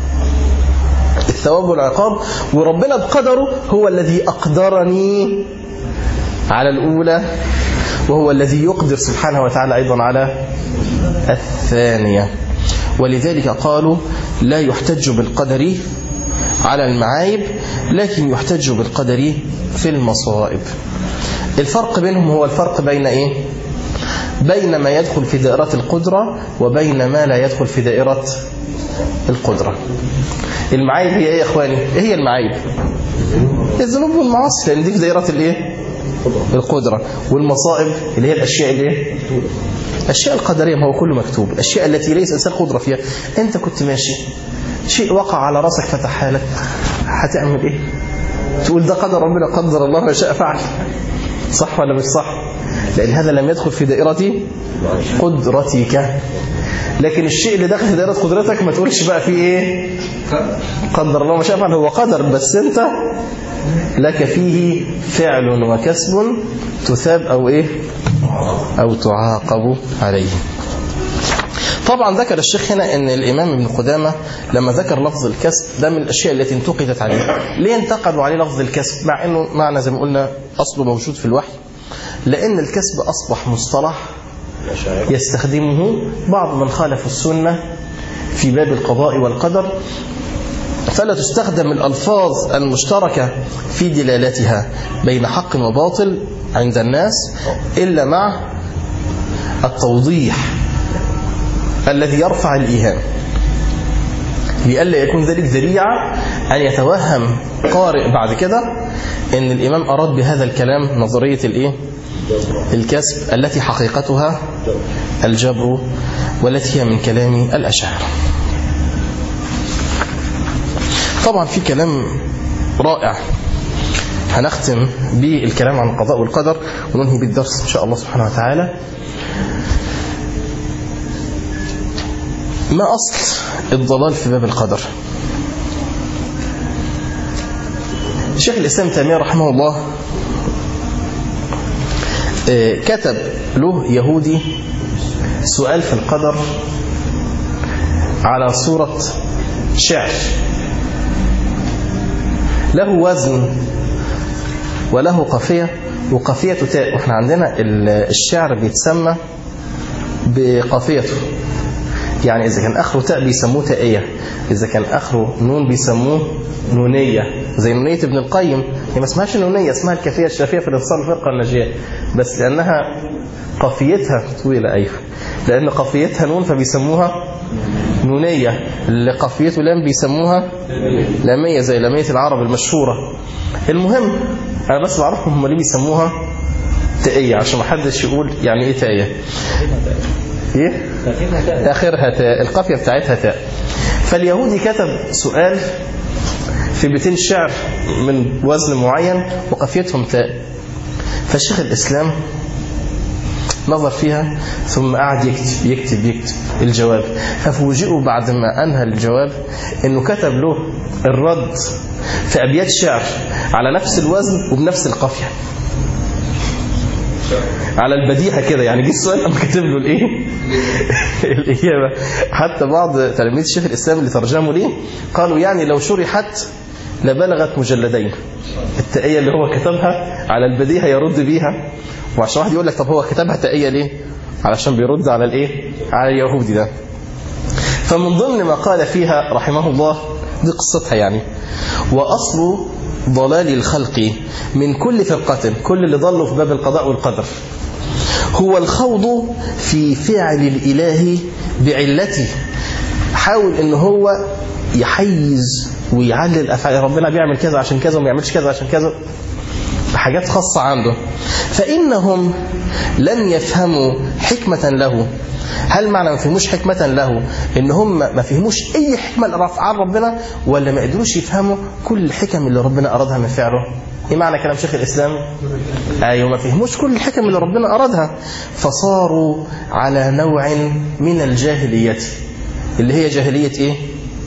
الثواب والعقاب وربنا بقدره هو الذي أقدرني على الأولى وهو الذي يقدر سبحانه وتعالى أيضا على الثانية ولذلك قالوا لا يحتج بالقدر على المعايب لكن يحتج بالقدر في المصائب الفرق بينهم هو الفرق بين ايه بين ما يدخل في دائرة القدرة وبين ما لا يدخل في دائرة القدرة المعايب هي ايه يا اخواني ايه هي المعايب الذنوب والمعاصي لان دي في دائرة الايه القدرة والمصائب اللي هي الاشياء الايه الاشياء القدرية ما هو كله مكتوب الاشياء التي ليس انسان قدرة فيها انت كنت ماشي شيء وقع على راسك فتحها لك هتعمل ايه تقول ده قدر ربنا قدر الله ما شاء فعل صح ولا مش صح لان هذا لم يدخل في دائرة قدرتك لكن الشيء اللي داخل في دائرة قدرتك ما تقولش بقى فيه ايه قدر الله ما شاء فعل هو قدر بس انت لك فيه فعل وكسب تثاب او ايه او تعاقب عليه طبعا ذكر الشيخ هنا ان الامام ابن قدامه لما ذكر لفظ الكسب ده من الاشياء التي انتقدت عليه ليه انتقدوا عليه لفظ الكسب مع انه معنى زي ما قلنا اصله موجود في الوحي لان الكسب اصبح مصطلح يستخدمه بعض من خالف السنه في باب القضاء والقدر فلا تستخدم الألفاظ المشتركة في دلالتها بين حق وباطل عند الناس إلا مع التوضيح الذي يرفع الإيهام لئلا يكون ذلك ذريعة أن يتوهم قارئ بعد كده أن الإمام أراد بهذا الكلام نظرية الإيه؟ الكسب التي حقيقتها الجبر والتي هي من كلام الأشاعرة طبعا في كلام رائع هنختم بالكلام عن القضاء والقدر وننهي بالدرس إن شاء الله سبحانه وتعالى ما أصل الضلال في باب القدر شيخ الإسلام تيمية رحمه الله كتب له يهودي سؤال في القدر على صورة شعر له وزن وله قافية وقافية تاء واحنا عندنا الشعر بيتسمى بقافيته يعني إذا كان آخره تاء بيسموه تائية إذا كان آخره نون بيسموه نونية زي نونية ابن القيم هي ما اسمهاش نونية اسمها الكافية الشافية في الانتصار الفرقة الناجية بس لأنها قافيتها طويلة أيوه لأن قافيتها نون فبيسموها نونية اللي قافيته لام بيسموها لامية زي لامية العرب المشهورة المهم أنا بس بعرفهم هم ليه بيسموها تائية عشان ما حدش يقول يعني ايه تائية ايه اخرها تاء القافية بتاعتها تاء فاليهودي كتب سؤال في بيتين شعر من وزن معين وقافيتهم تاء فالشيخ الإسلام نظر فيها ثم قعد يكتب يكتب يكتب الجواب ففوجئوا بعد ما أنهى الجواب أنه كتب له الرد في أبيات شعر على نفس الوزن وبنفس القافية على البديهة كده يعني جه السؤال قام كاتب له الايه الإجابة حتى بعض تلاميذ شيخ الإسلام اللي ترجموا ليه قالوا يعني لو شرحت لبلغت مجلدين التقية اللي هو كتبها على البديهة يرد بيها وعشان واحد يقول لك طب هو كتبها تقية ليه علشان بيرد على الايه على اليهودي ده فمن ضمن ما قال فيها رحمه الله دي قصتها يعني وأصل ضلال الخلق من كل فرقة كل اللي ضلوا في باب القضاء والقدر هو الخوض في فعل الإله بعلته حاول ان هو يحيز ويعلل أفعال ربنا بيعمل كذا عشان كذا وما يعملش كذا عشان كذا حاجات خاصة عنده فإنهم لم يفهموا حكمة له هل معنى ما فهموش حكمة له ان هم ما فهموش اي حكمة لافعال ربنا ولا ما قدروش يفهموا كل الحكم اللي ربنا ارادها من فعله ايه معنى كلام شيخ الاسلام ايوه ما فهموش كل الحكم اللي ربنا ارادها فصاروا على نوع من الجاهلية اللي هي جاهلية ايه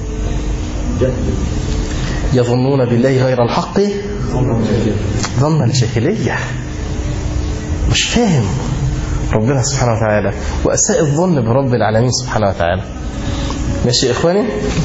يظنون بالله غير الحق ظن الجاهلية مش فاهم ربنا سبحانه وتعالى وأساء الظن برب العالمين سبحانه وتعالى ماشي يا إخواني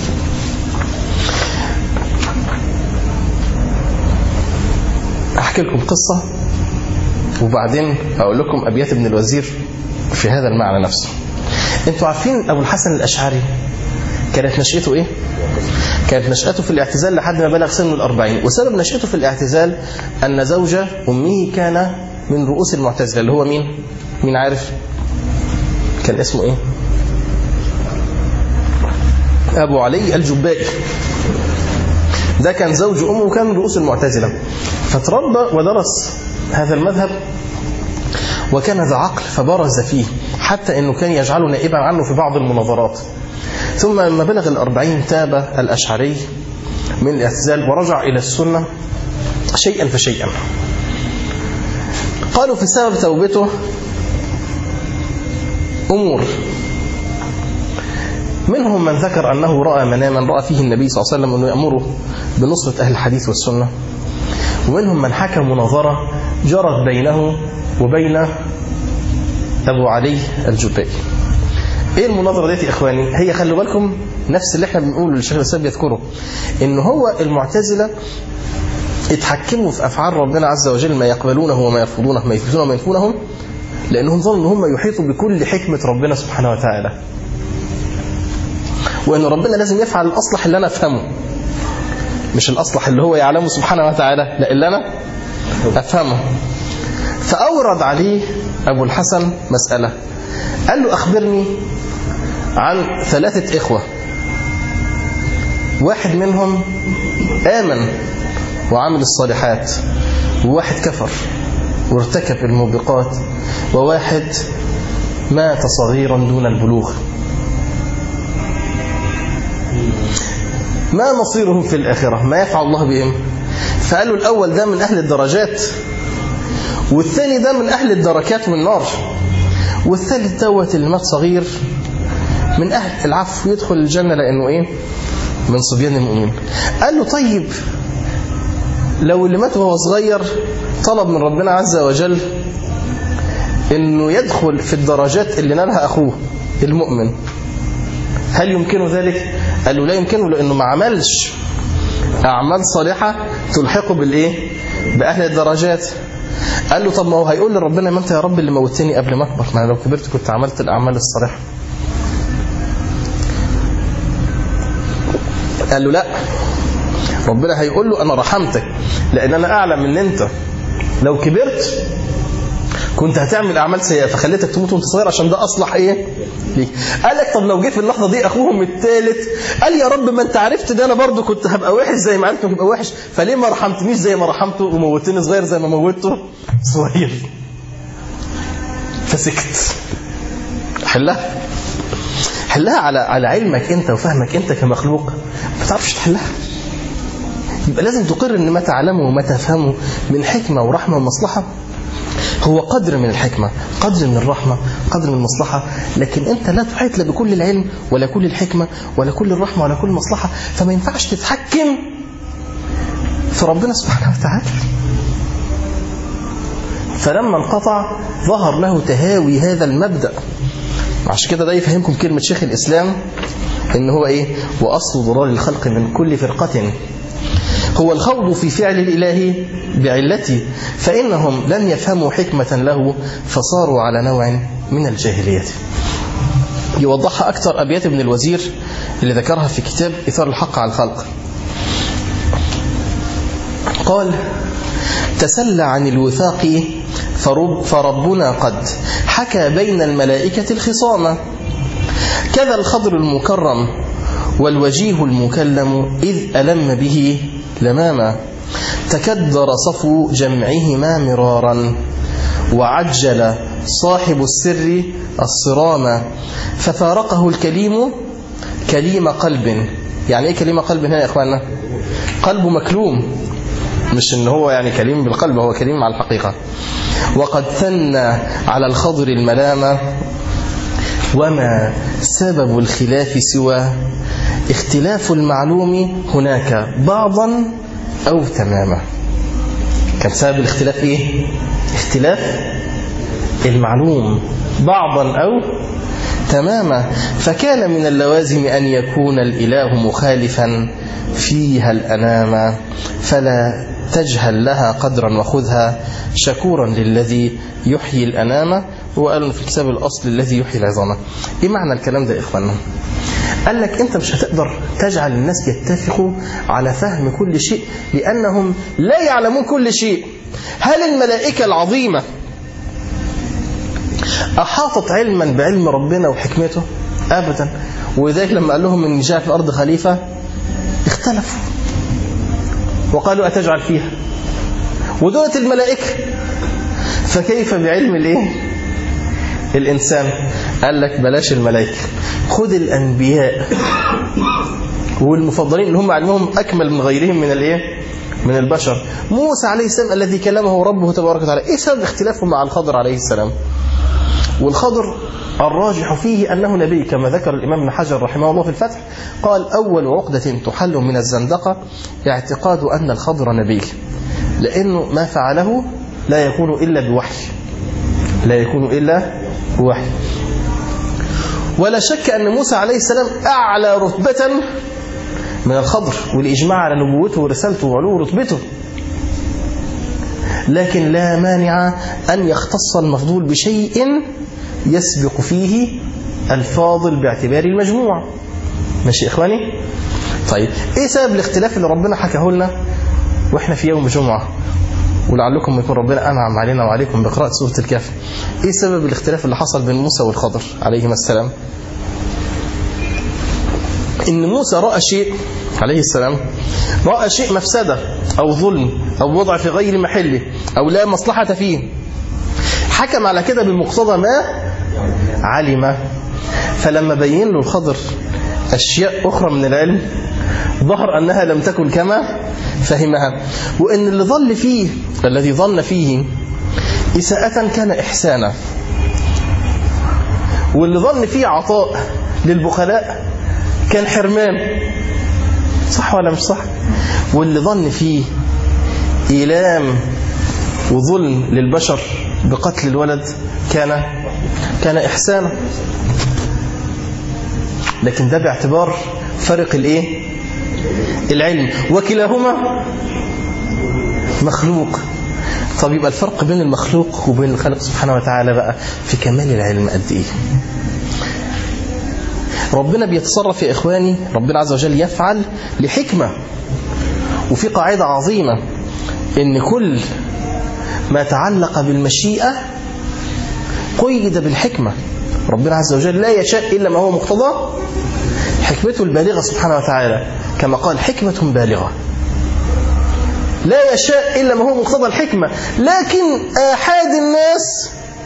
أحكي لكم قصة وبعدين أقول لكم أبيات ابن الوزير في هذا المعنى نفسه انتوا عارفين أبو الحسن الأشعري كانت نشأته إيه؟ كانت نشأته في الاعتزال لحد ما بلغ سن الأربعين وسبب نشأته في الاعتزال أن زوج أمه كان من رؤوس المعتزلة اللي هو مين؟ مين عارف؟ كان اسمه إيه؟ أبو علي الجبائي ده كان زوج أمه وكان من رؤوس المعتزلة فتربى ودرس هذا المذهب وكان ذا عقل فبرز فيه حتى أنه كان يجعله نائبا عنه في بعض المناظرات ثم لما بلغ الأربعين تاب الأشعري من الاعتزال ورجع إلى السنة شيئا فشيئا قالوا في سبب توبته أمور منهم من ذكر أنه رأى مناما رأى فيه النبي صلى الله عليه وسلم أنه يأمره بنصرة أهل الحديث والسنة ومنهم من حكى مناظرة جرت بينه وبين أبو علي الجبائي ايه المناظره ديت يا اخواني هي خلوا بالكم نفس اللي احنا بنقوله اللي الشيخ الاسلام بيذكره ان هو المعتزله اتحكموا في افعال ربنا عز وجل ما يقبلونه وما يرفضونه ما يثبتونه وما ينفونه لانهم ظنوا ان هم يحيطوا بكل حكمه ربنا سبحانه وتعالى وان ربنا لازم يفعل الاصلح اللي انا افهمه مش الاصلح اللي هو يعلمه سبحانه وتعالى لا اللي انا افهمه فاورد عليه ابو الحسن مساله قال له أخبرني عن ثلاثة إخوة واحد منهم آمن وعمل الصالحات وواحد كفر وارتكب الموبقات وواحد مات صغيرا دون البلوغ ما مصيرهم في الآخرة ما يفعل الله بهم فقالوا الأول ده من أهل الدرجات والثاني ده من أهل الدركات والنار والثالث دوت اللي مات صغير من أهل العفو يدخل الجنة لأنه إيه من صبيان المؤمنين قال له طيب لو اللي مات وهو صغير طلب من ربنا عز وجل انه يدخل في الدرجات اللي نالها اخوه المؤمن هل يمكنه ذلك قال له لا يمكنه لانه ما عملش اعمال صالحه تلحقه بالايه باهل الدرجات قال له طب ما هو هيقول لربنا ما انت يا رب اللي موتني قبل ما اكبر ما انا لو كبرت كنت عملت الاعمال الصالحه قال له لا ربنا هيقول له انا رحمتك لان انا اعلم ان انت لو كبرت كنت هتعمل اعمال سيئه فخليتك تموت وانت صغير عشان ده اصلح ايه ليك قال لك طب لو جه في اللحظه دي اخوهم الثالث قال يا رب ما انت عرفت ده انا برضو كنت هبقى وحش زي ما عرفت هبقى وحش فليه ما رحمتنيش زي ما رحمته وموتني صغير زي ما موتته صغير فسكت حلها حلها على على علمك انت وفهمك انت كمخلوق ما تعرفش تحلها يبقى لازم تقر ان ما تعلمه وما تفهمه من حكمه ورحمه ومصلحه هو قدر من الحكمة قدر من الرحمة قدر من المصلحة لكن أنت لا تحيط لا بكل العلم ولا كل الحكمة ولا كل الرحمة ولا كل المصلحة فما ينفعش تتحكم في ربنا سبحانه وتعالى فلما انقطع ظهر له تهاوي هذا المبدأ عشان كده ده يفهمكم كلمة شيخ الإسلام إن هو إيه وأصل ضلال الخلق من كل فرقة هو الخوض في فعل الإله بعلته فإنهم لم يفهموا حكمة له فصاروا على نوع من الجاهلية يوضحها أكثر أبيات ابن الوزير اللي ذكرها في كتاب إثار الحق على الخلق قال تسلى عن الوثاق فرب فربنا قد حكى بين الملائكة الخصامة كذا الخضر المكرم والوجيه المكلم إذ ألم به لماما تكدر صفو جمعهما مرارا وعجل صاحب السر الصرام ففارقه الكليم كليم قلب يعني ايه كليم قلب هنا يا اخواننا قلبه مكلوم مش ان هو يعني كليم بالقلب هو كليم على الحقيقة وقد ثنى على الخضر الملامة وما سبب الخلاف سوى اختلاف المعلوم هناك بعضا أو تماما كان سبب الاختلاف ايه اختلاف المعلوم بعضا أو تماما فكان من اللوازم أن يكون الإله مخالفا فيها الأنام فلا تجهل لها قدرا وخذها شكورا للذي يحيي الأنام وقالوا في الكتاب الأصل الذي يحيي العظام إيه معنى الكلام ده يا إخواننا قال لك أنت مش هتقدر تجعل الناس يتفقوا على فهم كل شيء لأنهم لا يعلمون كل شيء هل الملائكة العظيمة أحاطت علما بعلم ربنا وحكمته أبدا وذلك لما قال لهم إن جاء في الأرض خليفة اختلفوا وقالوا أتجعل فيها ودولة الملائكة فكيف بعلم الايه الإنسان قال لك بلاش الملائكة خذ الأنبياء والمفضلين اللي هم علمهم أكمل من غيرهم من الايه من البشر موسى عليه السلام الذي كلمه ربه تبارك وتعالى ايه سبب اختلافه مع الخضر عليه السلام والخضر الراجح فيه أنه نبي كما ذكر الإمام ابن حجر رحمه الله في الفتح قال أول عقدة تحل من الزندقة اعتقاد أن الخضر نبي لأنه ما فعله لا يكون إلا بوحي لا يكون إلا بوحي ولا شك أن موسى عليه السلام أعلى رتبة من الخضر والإجماع على نبوته ورسالته وعلو رتبته لكن لا مانع أن يختص المفضول بشيء يسبق فيه الفاضل باعتبار المجموع ماشي إخواني طيب إيه سبب الاختلاف اللي ربنا حكاه لنا وإحنا في يوم جمعة ولعلكم يكون ربنا أنعم علينا وعليكم بقراءة سورة الكهف إيه سبب الاختلاف اللي حصل بين موسى والخضر عليهما السلام إن موسى رأى شيء عليه السلام رأى شيء مفسدة أو ظلم أو وضع في غير محله أو لا مصلحة فيه حكم على كده بمقتضى ما علم فلما بين له الخضر أشياء أخرى من العلم ظهر أنها لم تكن كما فهمها وأن اللي ظل فيه الذي ظن فيه إساءة كان إحسانا واللي ظن فيه عطاء للبخلاء كان حرمان صح ولا مش صح واللي ظن فيه إيلام وظلم للبشر بقتل الولد كان كان إحسانا لكن ده باعتبار فرق الايه العلم وكلاهما مخلوق طب يبقى الفرق بين المخلوق وبين الخالق سبحانه وتعالى بقى في كمال العلم قد ايه ربنا بيتصرف يا إخواني ربنا عز وجل يفعل لحكمة وفي قاعدة عظيمة إن كل ما تعلق بالمشيئة قيد بالحكمة ربنا عز وجل لا يشاء إلا ما هو مقتضى حكمته البالغة سبحانه وتعالى كما قال حكمة بالغة لا يشاء إلا ما هو مقتضى الحكمة لكن آحاد الناس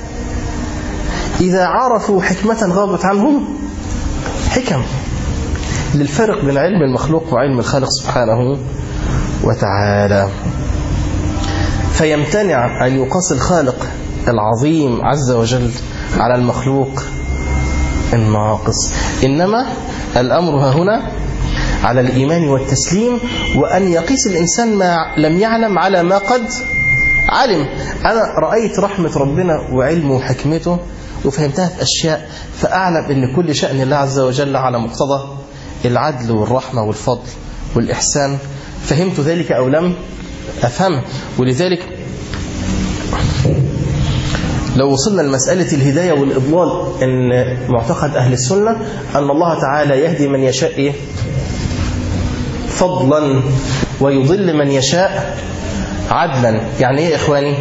إذا عرفوا حكمة غابت عنهم حكم للفرق بين علم المخلوق وعلم الخالق سبحانه وتعالى فيمتنع أن يقاس الخالق العظيم عز وجل على المخلوق الناقص إنما الأمر ها هنا على الإيمان والتسليم وأن يقيس الإنسان ما لم يعلم على ما قد علم أنا رأيت رحمة ربنا وعلمه وحكمته وفهمتها في أشياء فأعلم أن كل شأن الله عز وجل على مقتضى العدل والرحمة والفضل والإحسان فهمت ذلك أو لم أفهم ولذلك لو وصلنا لمسألة الهداية والإضلال أن معتقد أهل السنة أن الله تعالى يهدي من يشاء إيه؟ فضلا ويضل من يشاء عدلا يعني إيه يا إخواني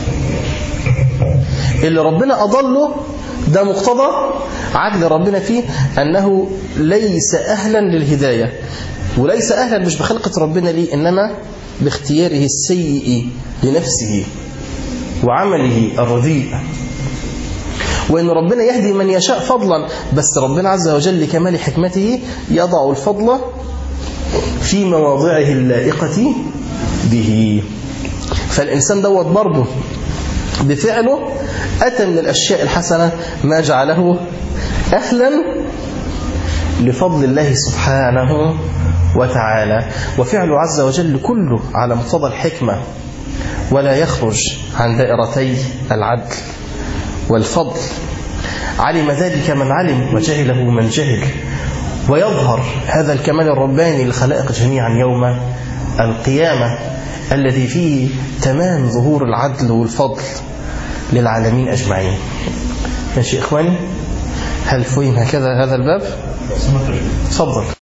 اللي ربنا أضله ده مقتضى عدل ربنا فيه أنه ليس أهلا للهداية وليس أهلا مش بخلقة ربنا ليه إنما باختياره السيء لنفسه وعمله الرديء وإن ربنا يهدي من يشاء فضلا بس ربنا عز وجل لكمال حكمته يضع الفضل في مواضعه اللائقة به فالإنسان دوت برضه بفعله أتى من الأشياء الحسنة ما جعله أهلا لفضل الله سبحانه وتعالى وفعله عز وجل كله على مقتضى الحكمة ولا يخرج عن دائرتي العدل والفضل علم ذلك من علم وجهله من جهل ويظهر هذا الكمال الرباني للخلائق جميعا يوم القيامة الذي فيه تمام ظهور العدل والفضل للعالمين أجمعين ماشي إخواني هل فهم هكذا هذا الباب؟ تفضل